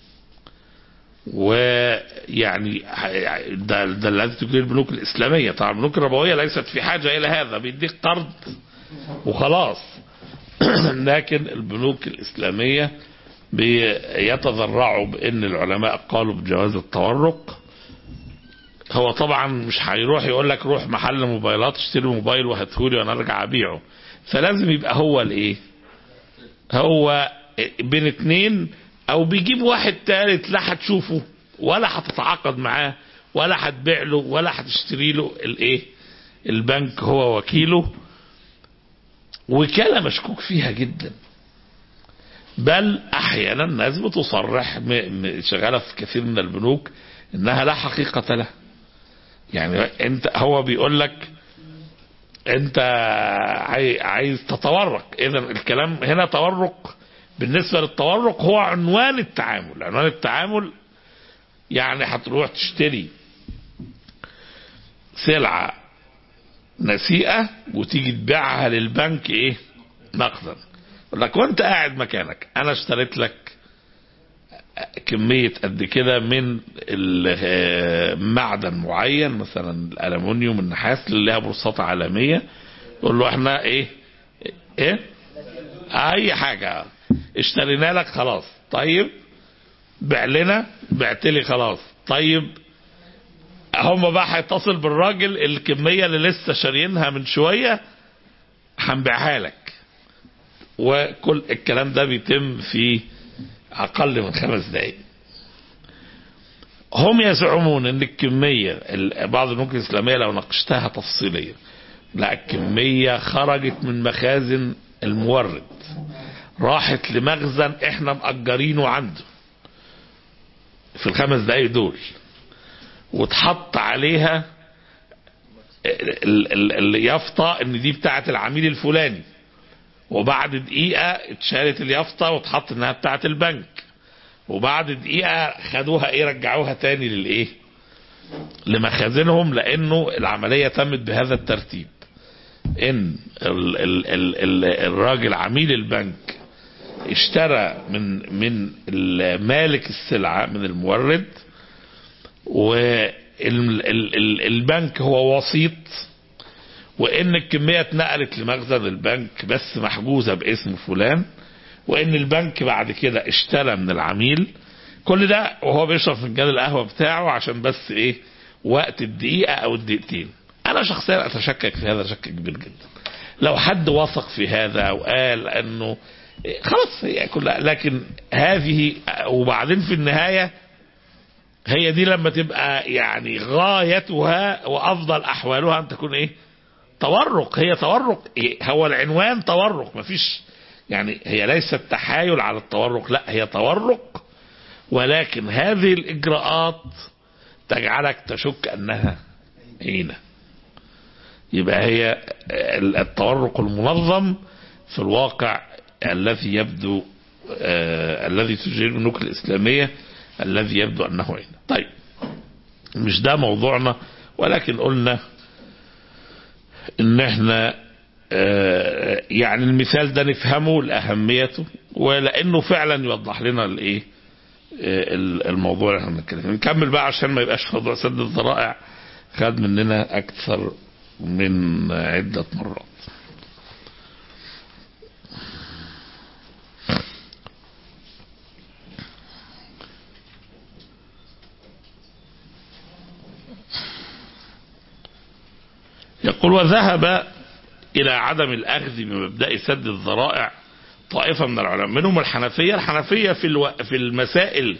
ويعني ده, ده الذي تجريه البنوك الإسلامية طبعا البنوك الربوية ليست في حاجة إلى هذا بيديك قرض وخلاص لكن البنوك الإسلامية بيتذرعوا بأن العلماء قالوا بجواز التورق هو طبعا مش هيروح يقول لك روح محل موبايلات اشتري موبايل وهاتهولي وانا ارجع ابيعه فلازم يبقى هو الايه هو بين اتنين او بيجيب واحد تالت لا هتشوفه ولا هتتعاقد معاه ولا هتبيع له ولا هتشتري له الايه البنك هو وكيله وكالة مشكوك فيها جدا بل احيانا ناس بتصرح شغاله في كثير من البنوك انها لا حقيقه لها يعني انت هو بيقول لك انت عايز تتورق اذا الكلام هنا تورق بالنسبه للتورق هو عنوان التعامل عنوان التعامل يعني هتروح تشتري سلعه نسيئه وتيجي تبيعها للبنك ايه نقدا يقول لك وانت قاعد مكانك انا اشتريت لك كمية قد كده من معدن معين مثلا الالومنيوم النحاس اللي لها بورصات عالمية يقول له احنا ايه ايه اي حاجة اشترينا لك خلاص طيب بيع لنا بعت لي خلاص طيب هم بقى هيتصل بالراجل الكمية اللي لسه شاريينها من شوية هنبيعها لك وكل الكلام ده بيتم في أقل من خمس دقائق هم يزعمون ان الكمية بعض البنوك الإسلامية لو ناقشتها تفصيليا لا الكمية خرجت من مخازن المورد راحت لمخزن احنا مأجرينه عنده في الخمس دقايق دول واتحط عليها اليافطة ان دي بتاعت العميل الفلاني وبعد دقيقة اتشالت اليافطة واتحط انها بتاعت البنك وبعد دقيقة خدوها ايه رجعوها تاني للايه لمخازنهم لانه العملية تمت بهذا الترتيب ان ال ال ال ال الراجل عميل البنك اشترى من من مالك السلعة من المورد والبنك هو وسيط وان الكمية اتنقلت لمخزن البنك بس محجوزة باسم فلان وان البنك بعد كده اشترى من العميل كل ده وهو بيشرب فنجان القهوة بتاعه عشان بس ايه وقت الدقيقة او الدقيقتين انا شخصيا اتشكك في هذا شك كبير جدا لو حد وثق في هذا وقال انه خلاص هي كلها لكن هذه وبعدين في النهاية هي دي لما تبقى يعني غايتها وافضل احوالها ان تكون ايه تورق هي تورق إيه؟ هو العنوان تورق مفيش يعني هي ليست تحايل على التورق لا هي تورق ولكن هذه الاجراءات تجعلك تشك انها عينه يبقى هي التورق المنظم في الواقع الذي يبدو آه الذي تجري البنوك الإسلامية الذي يبدو أنه عين طيب مش ده موضوعنا ولكن قلنا ان احنا آه يعني المثال ده نفهمه لأهميته ولأنه فعلا يوضح لنا الايه آه الموضوع اللي احنا بنتكلم نكمل بقى عشان ما يبقاش موضوع سد الذرائع خد مننا أكثر من عدة مرات يقول وذهب إلى عدم الأخذ بمبدأ سد الذرائع طائفة من العلماء منهم الحنفية الحنفية في, الو... في المسائل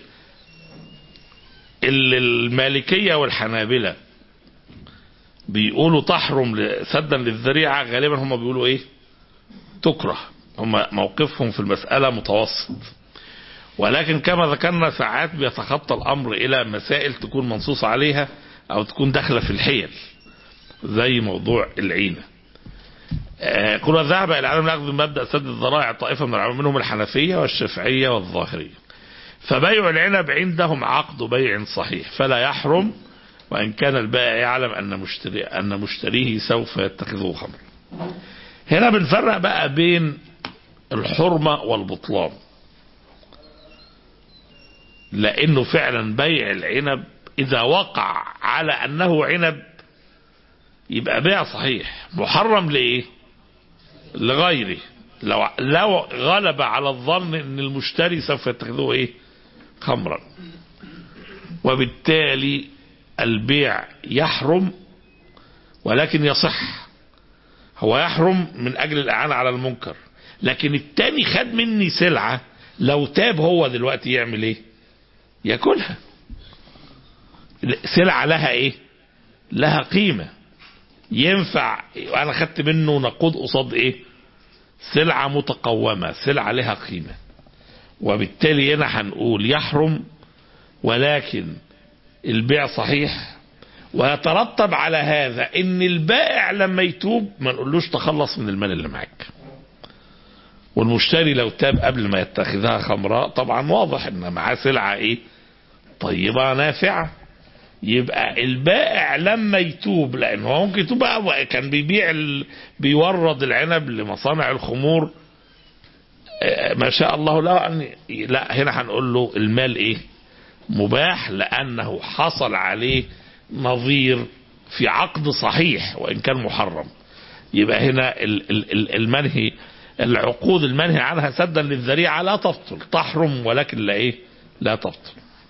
المالكية والحنابلة بيقولوا تحرم سدا للذريعة غالبا هم بيقولوا ايه تكره هم موقفهم في المسألة متوسط ولكن كما ذكرنا ساعات بيتخطى الأمر إلى مسائل تكون منصوص عليها أو تكون داخلة في الحيل زي موضوع العينة آه، يقول وذهب الى عدم الاخذ من مبدا سد الذرائع طائفه من العلماء منهم الحنفيه والشافعيه والظاهريه فبيع العنب عندهم عقد بيع صحيح فلا يحرم وان كان البائع يعلم ان مشتري ان مشتريه سوف يتخذه خمر هنا بنفرق بقى بين الحرمه والبطلان لانه فعلا بيع العنب اذا وقع على انه عنب يبقى بيع صحيح محرم لايه لغيره لو لو غلب على الظن ان المشتري سوف يتخذه ايه خمرا وبالتالي البيع يحرم ولكن يصح هو يحرم من اجل الاعانه على المنكر لكن التاني خد مني سلعه لو تاب هو دلوقتي يعمل ايه ياكلها سلعه لها ايه لها قيمه ينفع انا خدت منه نقود قصاد ايه سلعة متقومة سلعة لها قيمة وبالتالي هنا هنقول يحرم ولكن البيع صحيح ويترتب على هذا ان البائع لما يتوب ما نقولوش تخلص من المال اللي معاك والمشتري لو تاب قبل ما يتخذها خمراء طبعا واضح ان معاه سلعة ايه طيبة نافعة يبقى البائع لما يتوب لان هو ممكن يتوب بقى كان بيبيع ال... بيورد العنب لمصانع الخمور آه، ما شاء الله له ان لا هنا هنقول له المال ايه مباح لانه حصل عليه نظير في عقد صحيح وان كان محرم يبقى هنا ال- ال- ال- المنهي العقود المنهي عنها سدا للذريعه لا تبطل تحرم ولكن لا ايه لا تبطل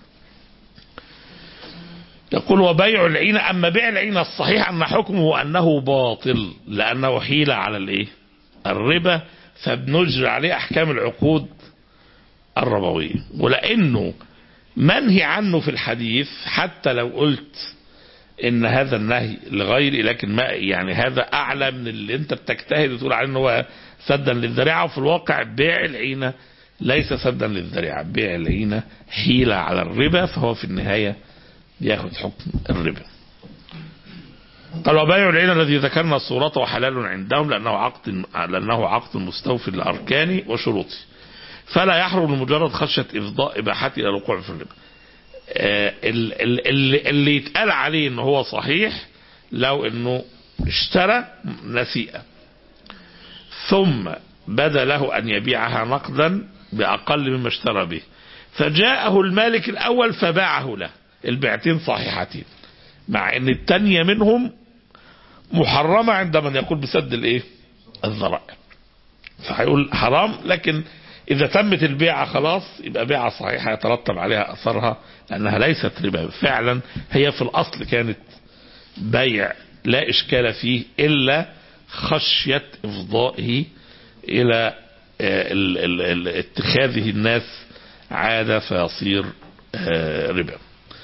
يقول وبيع العين اما بيع العين الصحيح ان حكمه انه باطل لانه حيل على الايه الربا فبنجري عليه احكام العقود الربويه ولانه منهي عنه في الحديث حتى لو قلت ان هذا النهي لغيري لكن ما يعني هذا اعلى من اللي انت بتجتهد وتقول عليه ان هو سدا للذريعه وفي الواقع بيع العينه ليس سدا للذريعه بيع العينه حيله على الربا فهو في النهايه ياخذ حكم الربا قال وبيع العين الذي ذكرنا صورته حلال عندهم لأنه عقد لأنه عقد مستوفي لأركانه وشروطه فلا يحرم لمجرد خشية إفضاء إباحته إلى الوقوع في الربا آه، ال- ال- اللي, اللي يتقال عليه إن هو صحيح لو إنه اشترى نسيئة ثم بدا له أن يبيعها نقدا بأقل مما اشترى به فجاءه المالك الأول فباعه له البيعتين صحيحتين مع ان التانية منهم محرمة عند من يقول بسد الايه الذرائع فهيقول حرام لكن اذا تمت البيعة خلاص يبقى بيعة صحيحة يترتب عليها اثرها لانها ليست ربا فعلا هي في الاصل كانت بيع لا اشكال فيه الا خشية افضائه الى آه، ال- ال- ال- اتخاذه الناس عادة فيصير آه، ربا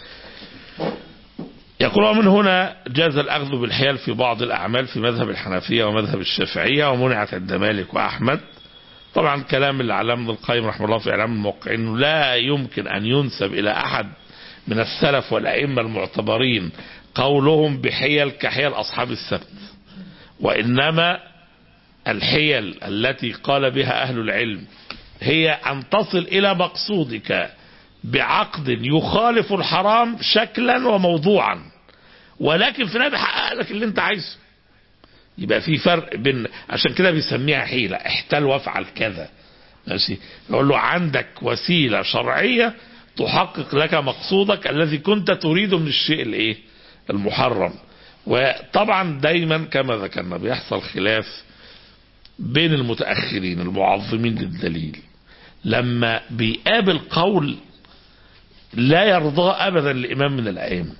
يقول ومن هنا جاز الأخذ بالحيال في بعض الأعمال في مذهب الحنفية ومذهب الشافعية ومنعت عند مالك وأحمد طبعا كلام اللي علم ابن القيم رحمه الله في إعلام الموقعين أنه لا يمكن أن ينسب إلى أحد من السلف والأئمة المعتبرين قولهم بحيل كحيل أصحاب السبت وإنما الحيل التي قال بها أهل العلم هي أن تصل إلى مقصودك بعقد يخالف الحرام شكلا وموضوعا ولكن في النهايه بيحقق لك اللي انت عايزه يبقى في فرق بين عشان كده بيسميها حيله احتال وافعل كذا ماشي يقول له عندك وسيله شرعيه تحقق لك مقصودك الذي كنت تريده من الشيء الايه المحرم وطبعا دايما كما ذكرنا بيحصل خلاف بين المتاخرين المعظمين للدليل لما بيقابل قول لا يرضاه ابدا الامام من الائمه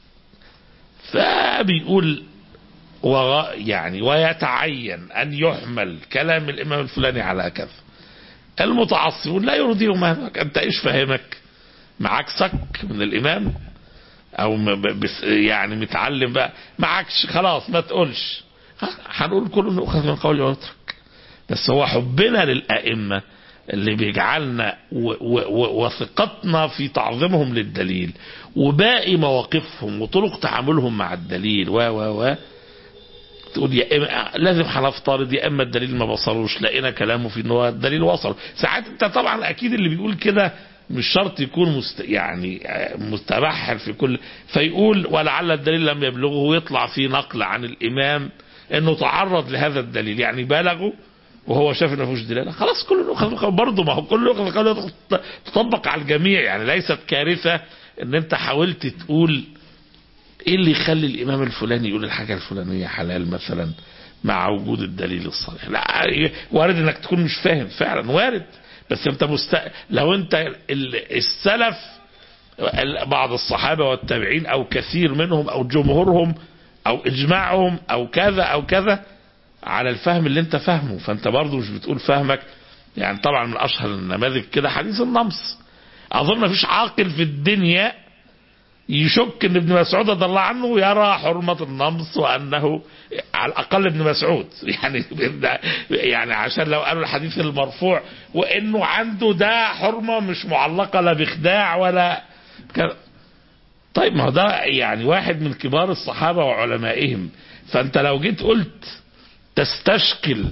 فبيقول وغ... يعني ويتعين ان يحمل كلام الامام الفلاني على كذا المتعصبون لا يرضيهم هذا انت ايش فاهمك معاك صك من الامام او م- ب- بس يعني متعلم بقى معكش خلاص ما تقولش هنقول كله نؤخذ من قولي ويترك بس هو حبنا للائمه اللي بيجعلنا و- و- و- وثقتنا في تعظيمهم للدليل وباقي مواقفهم وطرق تعاملهم مع الدليل و و و تقول يا إما لازم هنفترض يا اما الدليل ما وصلوش لقينا كلامه في ان هو الدليل وصل ساعات انت طبعا اكيد اللي بيقول كده مش شرط يكون مست يعني آه، مستبحر في كل فيقول ولعل الدليل لم يبلغه ويطلع في نقل عن الامام انه تعرض لهذا الدليل يعني بلغه وهو شاف انه مفيش دلاله خلاص كل يؤخذ برضه ما هو كل يؤخذ قوله تطبق على الجميع يعني ليست كارثه ان انت حاولت تقول ايه اللي يخلي الامام الفلاني يقول الحاجه الفلانيه حلال مثلا مع وجود الدليل الصريح لا وارد انك تكون مش فاهم فعلا وارد بس انت مست... لو انت ال- السلف ال- بعض الصحابه والتابعين او كثير منهم او جمهورهم او اجماعهم او كذا او كذا على الفهم اللي انت فاهمه فانت برضه مش بتقول فهمك يعني طبعا من اشهر النماذج كده حديث النمص اظن مفيش عاقل في الدنيا يشك ان ابن مسعود رضي الله عنه يرى حرمة النمص وانه على الاقل ابن مسعود يعني يعني عشان لو قالوا الحديث المرفوع وانه عنده ده حرمة مش معلقة لا بخداع ولا كذا طيب ما هو ده يعني واحد من كبار الصحابة وعلمائهم فانت لو جيت قلت تستشكل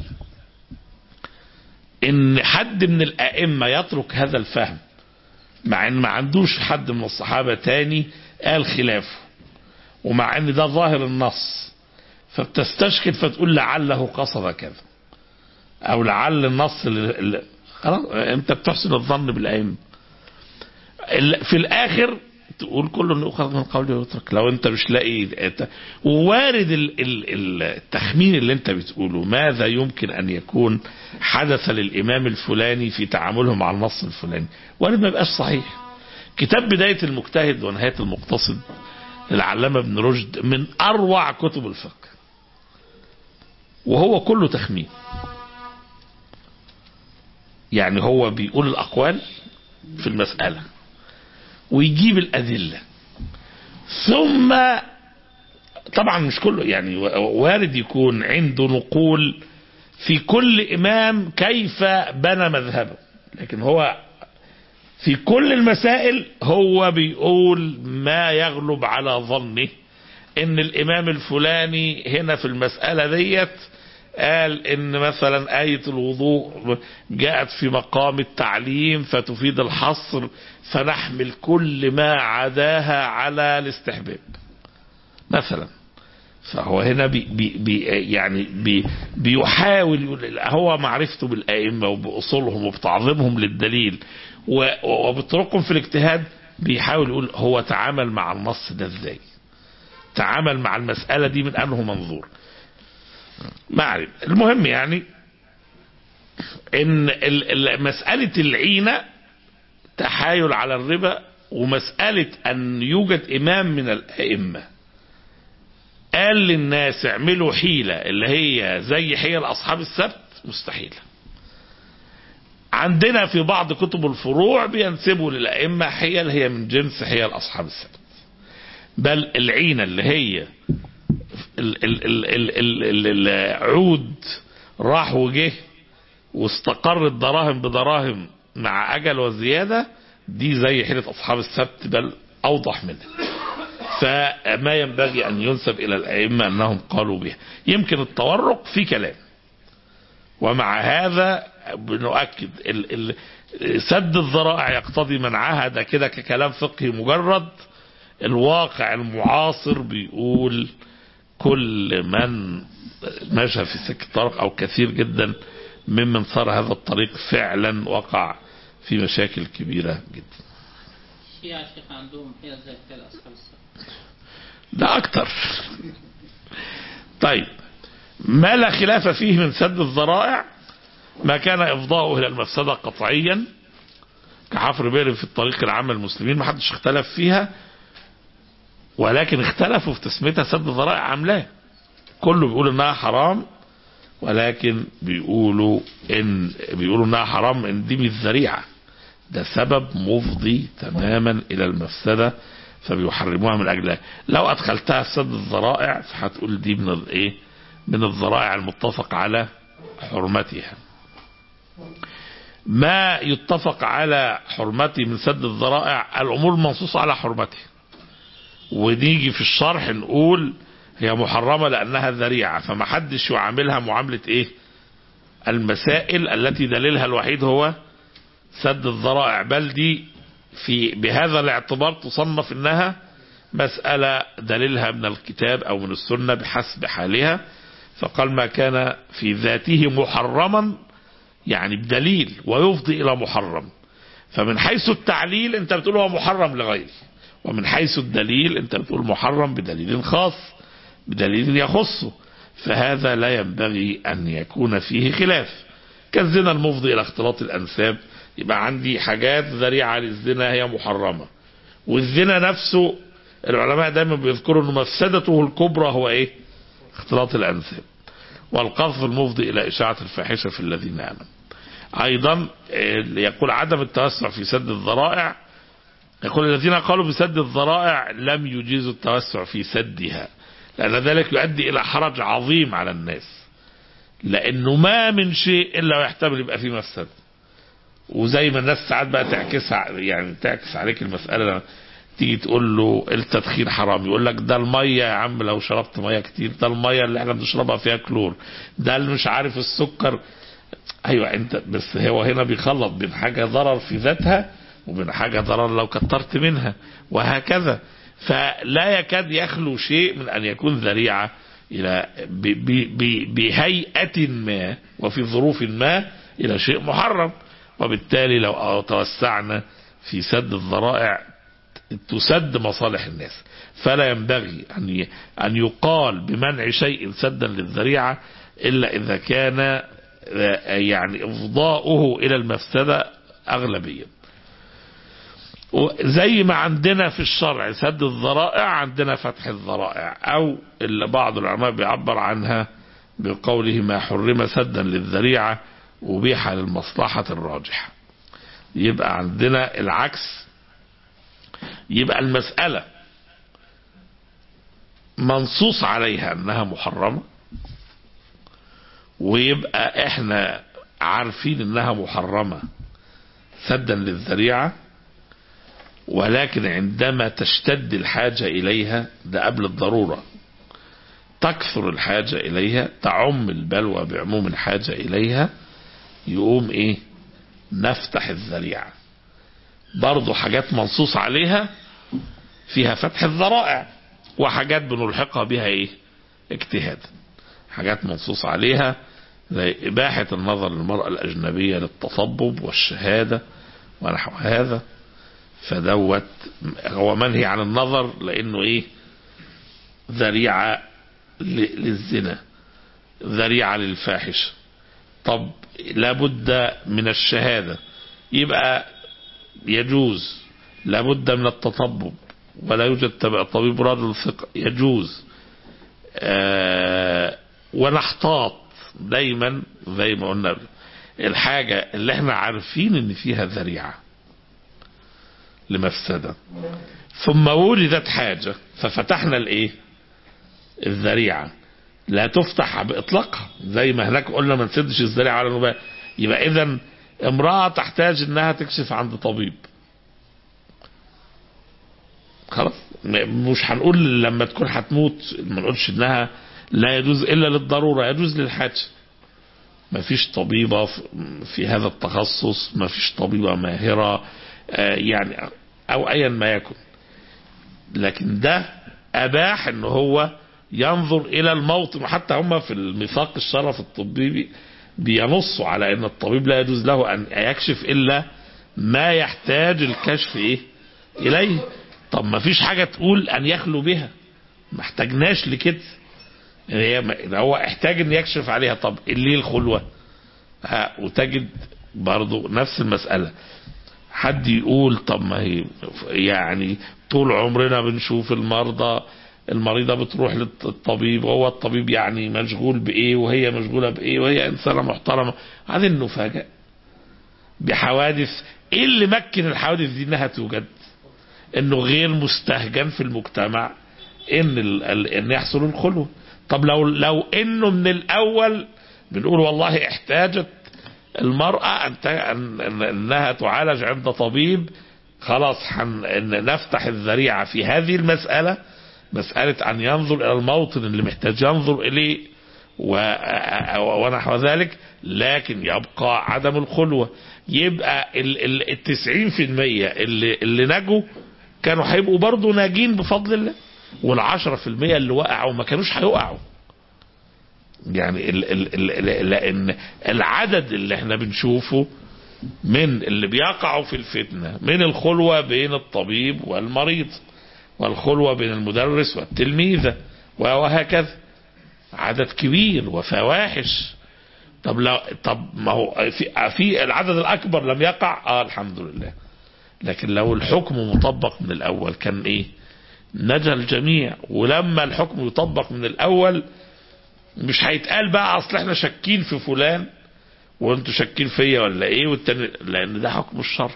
ان حد من الائمة يترك هذا الفهم مع ان ما عندوش حد من الصحابة تاني قال خلافه ومع ان ده ظاهر النص فبتستشكل فتقول لعله قصد كذا او لعل النص اللي اللي- خلاص انت بتحسن الظن بالائمه ال- في الاخر تقول كله انه يؤخذ من قوله ويترك لو انت مش لاقي انت- ووارد ال- ال- التخمين اللي انت بتقوله ماذا يمكن ان يكون حدث للامام الفلاني في تعامله مع النص الفلاني وارد ما يبقاش صحيح كتاب بداية المجتهد ونهاية المقتصد للعلامة ابن رشد من أروع كتب الفقه وهو كله تخمين يعني هو بيقول الأقوال في المسألة ويجيب الأدلة ثم طبعا مش كله يعني وارد يكون عنده نقول في كل إمام كيف بنى مذهبه لكن هو في كل المسائل هو بيقول ما يغلب على ظنه ان الامام الفلاني هنا في المسألة ديت قال ان مثلا آية الوضوء جاءت في مقام التعليم فتفيد الحصر فنحمل كل ما عداها على الاستحباب مثلا فهو هنا بي بي بي يعني بي بيحاول يقول- هو معرفته بالائمه وباصولهم وبتعظيمهم للدليل و- وبطرقهم في الاجتهاد بيحاول يقول هو تعامل مع النص ده ازاي تعامل مع المساله دي من انه منظور ما أعرف. المهم يعني ان ال- ال- مساله العينه تحايل على الربا ومساله ان يوجد امام من الائمه قال للناس اعملوا حيلة اللي هي زي حيل أصحاب السبت مستحيلة عندنا في بعض كتب الفروع بينسبوا للأئمة حيل هي من جنس حيل أصحاب السبت بل العينة اللي هي ال- ال- ال- ال- ال- ال- العود راح وجه واستقرت دراهم بدراهم مع أجل وزيادة دي زي حيلة أصحاب السبت بل أوضح منها فما ينبغي أن ينسب إلى الأئمة أنهم قالوا بها يمكن التورق في كلام ومع هذا بنؤكد ال ال سد الذرائع يقتضي منعها ده كده ككلام فقهي مجرد الواقع المعاصر بيقول كل من مشى في سكة الطريق أو كثير جدا ممن صار هذا الطريق فعلا وقع في مشاكل كبيرة جدا
الشيعة شيخ عندهم هي زي كده أصحاب السبت
ده أكتر طيب ما لا خلاف فيه من سد الذرائع ما كان إفضاؤه إلى المفسدة قطعيا كحفر بئر في الطريق العام للمسلمين ما حدش اختلف فيها ولكن اختلفوا في تسميتها سد ذرائع عاملاه كله بيقول انها حرام ولكن بيقولوا ان بيقولوا انها حرام ان دي مش ذريعه ده سبب مفضي تماما الى المفسده فبيحرموها من اجلها لو ادخلتها في سد الذرائع فهتقول دي من الايه من الذرائع المتفق على حرمتها ما يتفق على حرمته من سد الذرائع الامور المنصوص على حرمته ونيجي في الشرح نقول هي محرمة لأنها ذريعة فما حدش يعاملها معاملة إيه المسائل التي دليلها الوحيد هو سد الذرائع بل دي في بهذا الاعتبار تصنف انها مسألة دليلها من الكتاب او من السنة بحسب حالها فقال ما كان في ذاته محرما يعني بدليل ويفضي الى محرم فمن حيث التعليل انت بتقول هو محرم لغيره ومن حيث الدليل انت بتقول محرم بدليل خاص بدليل يخصه فهذا لا ينبغي ان يكون فيه خلاف كالزنا المفضي الى اختلاط الانساب يبقى عندي حاجات ذريعة للزنا هي محرمة والزنا نفسه العلماء دايما بيذكروا ان مفسدته الكبرى هو ايه اختلاط الانساب والقذف المفضي الى اشاعة الفاحشة في الذين امنوا ايضا يقول عدم التوسع في سد الذرائع يقول الذين قالوا بسد الذرائع لم يجيزوا التوسع في سدها لان ذلك يؤدي الى حرج عظيم على الناس لانه ما من شيء الا ويحتمل يبقى فيه مفسده وزي ما الناس ساعات بقى تعكس يعني تعكس عليك المسألة لما تيجي تقول له التدخين حرام يقول لك ده المية يا عم لو شربت مية كتير ده المية اللي احنا بنشربها فيها كلور ده اللي مش عارف السكر ايوه انت بس هو هنا بيخلط بين حاجة ضرر في ذاتها وبين حاجة ضرر لو كترت منها وهكذا فلا يكاد يخلو شيء من ان يكون ذريعة الى بهيئة ما وفي ظروف ما الى شيء محرم وبالتالي لو توسعنا في سد الذرائع تسد مصالح الناس فلا ينبغي أن أن يقال بمنع شيء سدا للذريعة إلا إذا كان يعني إفضاؤه إلى المفسدة أغلبيا زي ما عندنا في الشرع سد الذرائع عندنا فتح الذرائع أو اللي بعض العلماء بيعبر عنها بقوله ما حرم سدا للذريعة أبيح للمصلحة الراجحة يبقى عندنا العكس يبقى المسألة منصوص عليها أنها محرمة ويبقى احنا عارفين انها محرمة سدا للذريعة ولكن عندما تشتد الحاجة إليها ده قبل الضرورة تكثر الحاجة إليها تعم البلوى بعموم الحاجة إليها يقوم ايه نفتح الذريعة برضو حاجات منصوص عليها فيها فتح الذرائع وحاجات بنلحقها بها ايه اجتهاد حاجات منصوص عليها زي إباحة النظر للمرأة الأجنبية للتطبب والشهادة ونحو هذا فدوت هو منهي عن النظر لأنه إيه ذريعة للزنا ذريعة للفاحشة طب لابد من الشهادة يبقى يجوز لابد من التطبب ولا يوجد طبيب رجل ثقة يجوز آه ونحتاط دايما زي ما قلنا الحاجة اللي احنا عارفين ان فيها ذريعة لمفسدة ثم وجدت حاجة ففتحنا الايه الذريعة لا تفتح باطلاقها زي ما هناك قلنا ما نسدش الذريعة على النباة يبقى اذا امرأة تحتاج انها تكشف عند طبيب خلاص مش هنقول لما تكون هتموت ما نقولش انها لا يجوز الا للضرورة يجوز للحاجة ما فيش طبيبة في هذا التخصص ما فيش طبيبة ماهرة يعني او ايا ما يكن لكن ده اباح ان هو ينظر الى الموطن وحتى هم في الميثاق الشرف الطبي بينصوا على ان الطبيب لا يجوز له ان يكشف الا ما يحتاج الكشف ايه اليه طب ما فيش حاجة تقول ان يخلو بها ما احتاجناش لكده هو احتاج ان يكشف عليها طب ليه الخلوة ها وتجد برضو نفس المسألة حد يقول طب ما هي يعني طول عمرنا بنشوف المرضى المريضة بتروح للطبيب وهو الطبيب يعني مشغول بإيه وهي مشغولة بإيه وهي إنسانة محترمة هذه نفاجأ بحوادث إيه اللي مكن الحوادث دي إنها توجد إنه غير مستهجن في المجتمع إن ال... إن يحصل الخلوة طب لو لو إنه من الأول بنقول والله احتاجت المرأة أن... أن... أنها تعالج عند طبيب خلاص حن... إن نفتح الذريعة في هذه المسألة مسألة أن ينظر إلى الموطن اللي محتاج ينظر إليه و... ونحو ذلك لكن يبقى عدم الخلوة يبقى ال ال التسعين في المية اللي, اللي نجوا كانوا هيبقوا برضه ناجين بفضل الله والعشرة في المية اللي وقعوا ما كانوش هيقعوا يعني ال ال ال لأن العدد اللي احنا بنشوفه من اللي بيقعوا في الفتنة من الخلوة بين الطبيب والمريض والخلوة بين المدرس والتلميذة وهكذا عدد كبير وفواحش طب لو طب ما هو في, في العدد الاكبر لم يقع اه الحمد لله لكن لو الحكم مطبق من الاول كان ايه نجا الجميع ولما الحكم يطبق من الاول مش هيتقال بقى اصل احنا شاكين في فلان وانتوا شاكين فيا ولا ايه والتاني لان ده حكم الشرع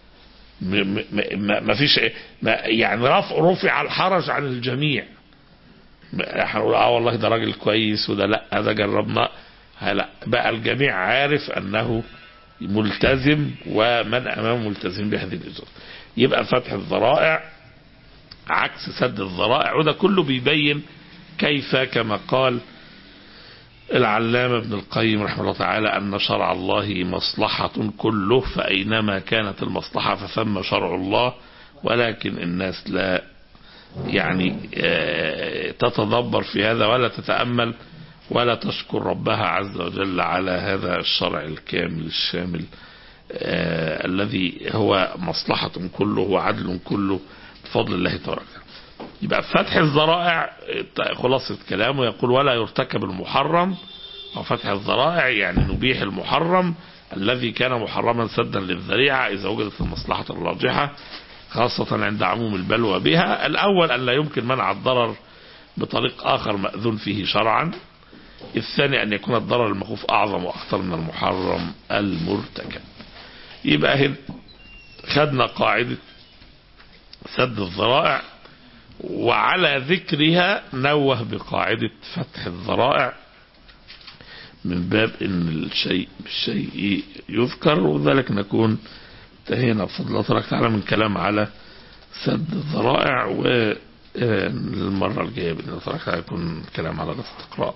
ما فيش ما يعني رفع رفع الحرج عن الجميع هنقول اه والله ده راجل كويس وده لا ده جربناه لا بقى الجميع عارف انه ملتزم ومن امامه ملتزم بهذه الاجراءات يبقى فتح الذرائع عكس سد الذرائع وده كله بيبين كيف كما قال العلامة ابن القيم رحمه الله تعالى أن شرع الله مصلحة كله فأينما كانت المصلحة فثم شرع الله ولكن الناس لا يعني تتدبر في هذا ولا تتأمل ولا تشكر ربها عز وجل على هذا الشرع الكامل الشامل آه الذي هو مصلحة كله وعدل كله بفضل الله تبارك يبقى فتح الذرائع خلاصة كلامه يقول ولا يرتكب المحرم وفتح الذرائع يعني نبيح المحرم الذي كان محرما سدا للذريعة إذا وجدت المصلحة الراجحة خاصة عند عموم البلوى بها الأول أن لا يمكن منع الضرر بطريق آخر مأذون فيه شرعا الثاني أن يكون الضرر المخوف أعظم وأخطر من المحرم المرتكب يبقى هنا خدنا قاعدة سد الذرائع وعلى ذكرها نوه بقاعدة فتح الذرائع من باب ان الشيء بالشيء يذكر وذلك نكون انتهينا بفضل الله تبارك وتعالى من كلام على سد الذرائع والمرة الجاية بإذن الله تبارك وتعالى يكون كلام على الاستقراء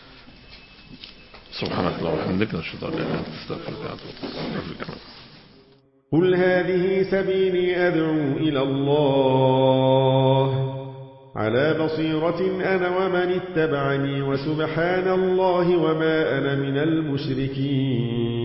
سبحانك اللهم وبحمدك نشهد ان لا اله الا انت نستغفرك ونتوب اليك
قل هذه سبيلي أدعو إلى الله على بصيرة أنا ومن اتبعني وسبحان الله وما أنا من المشركين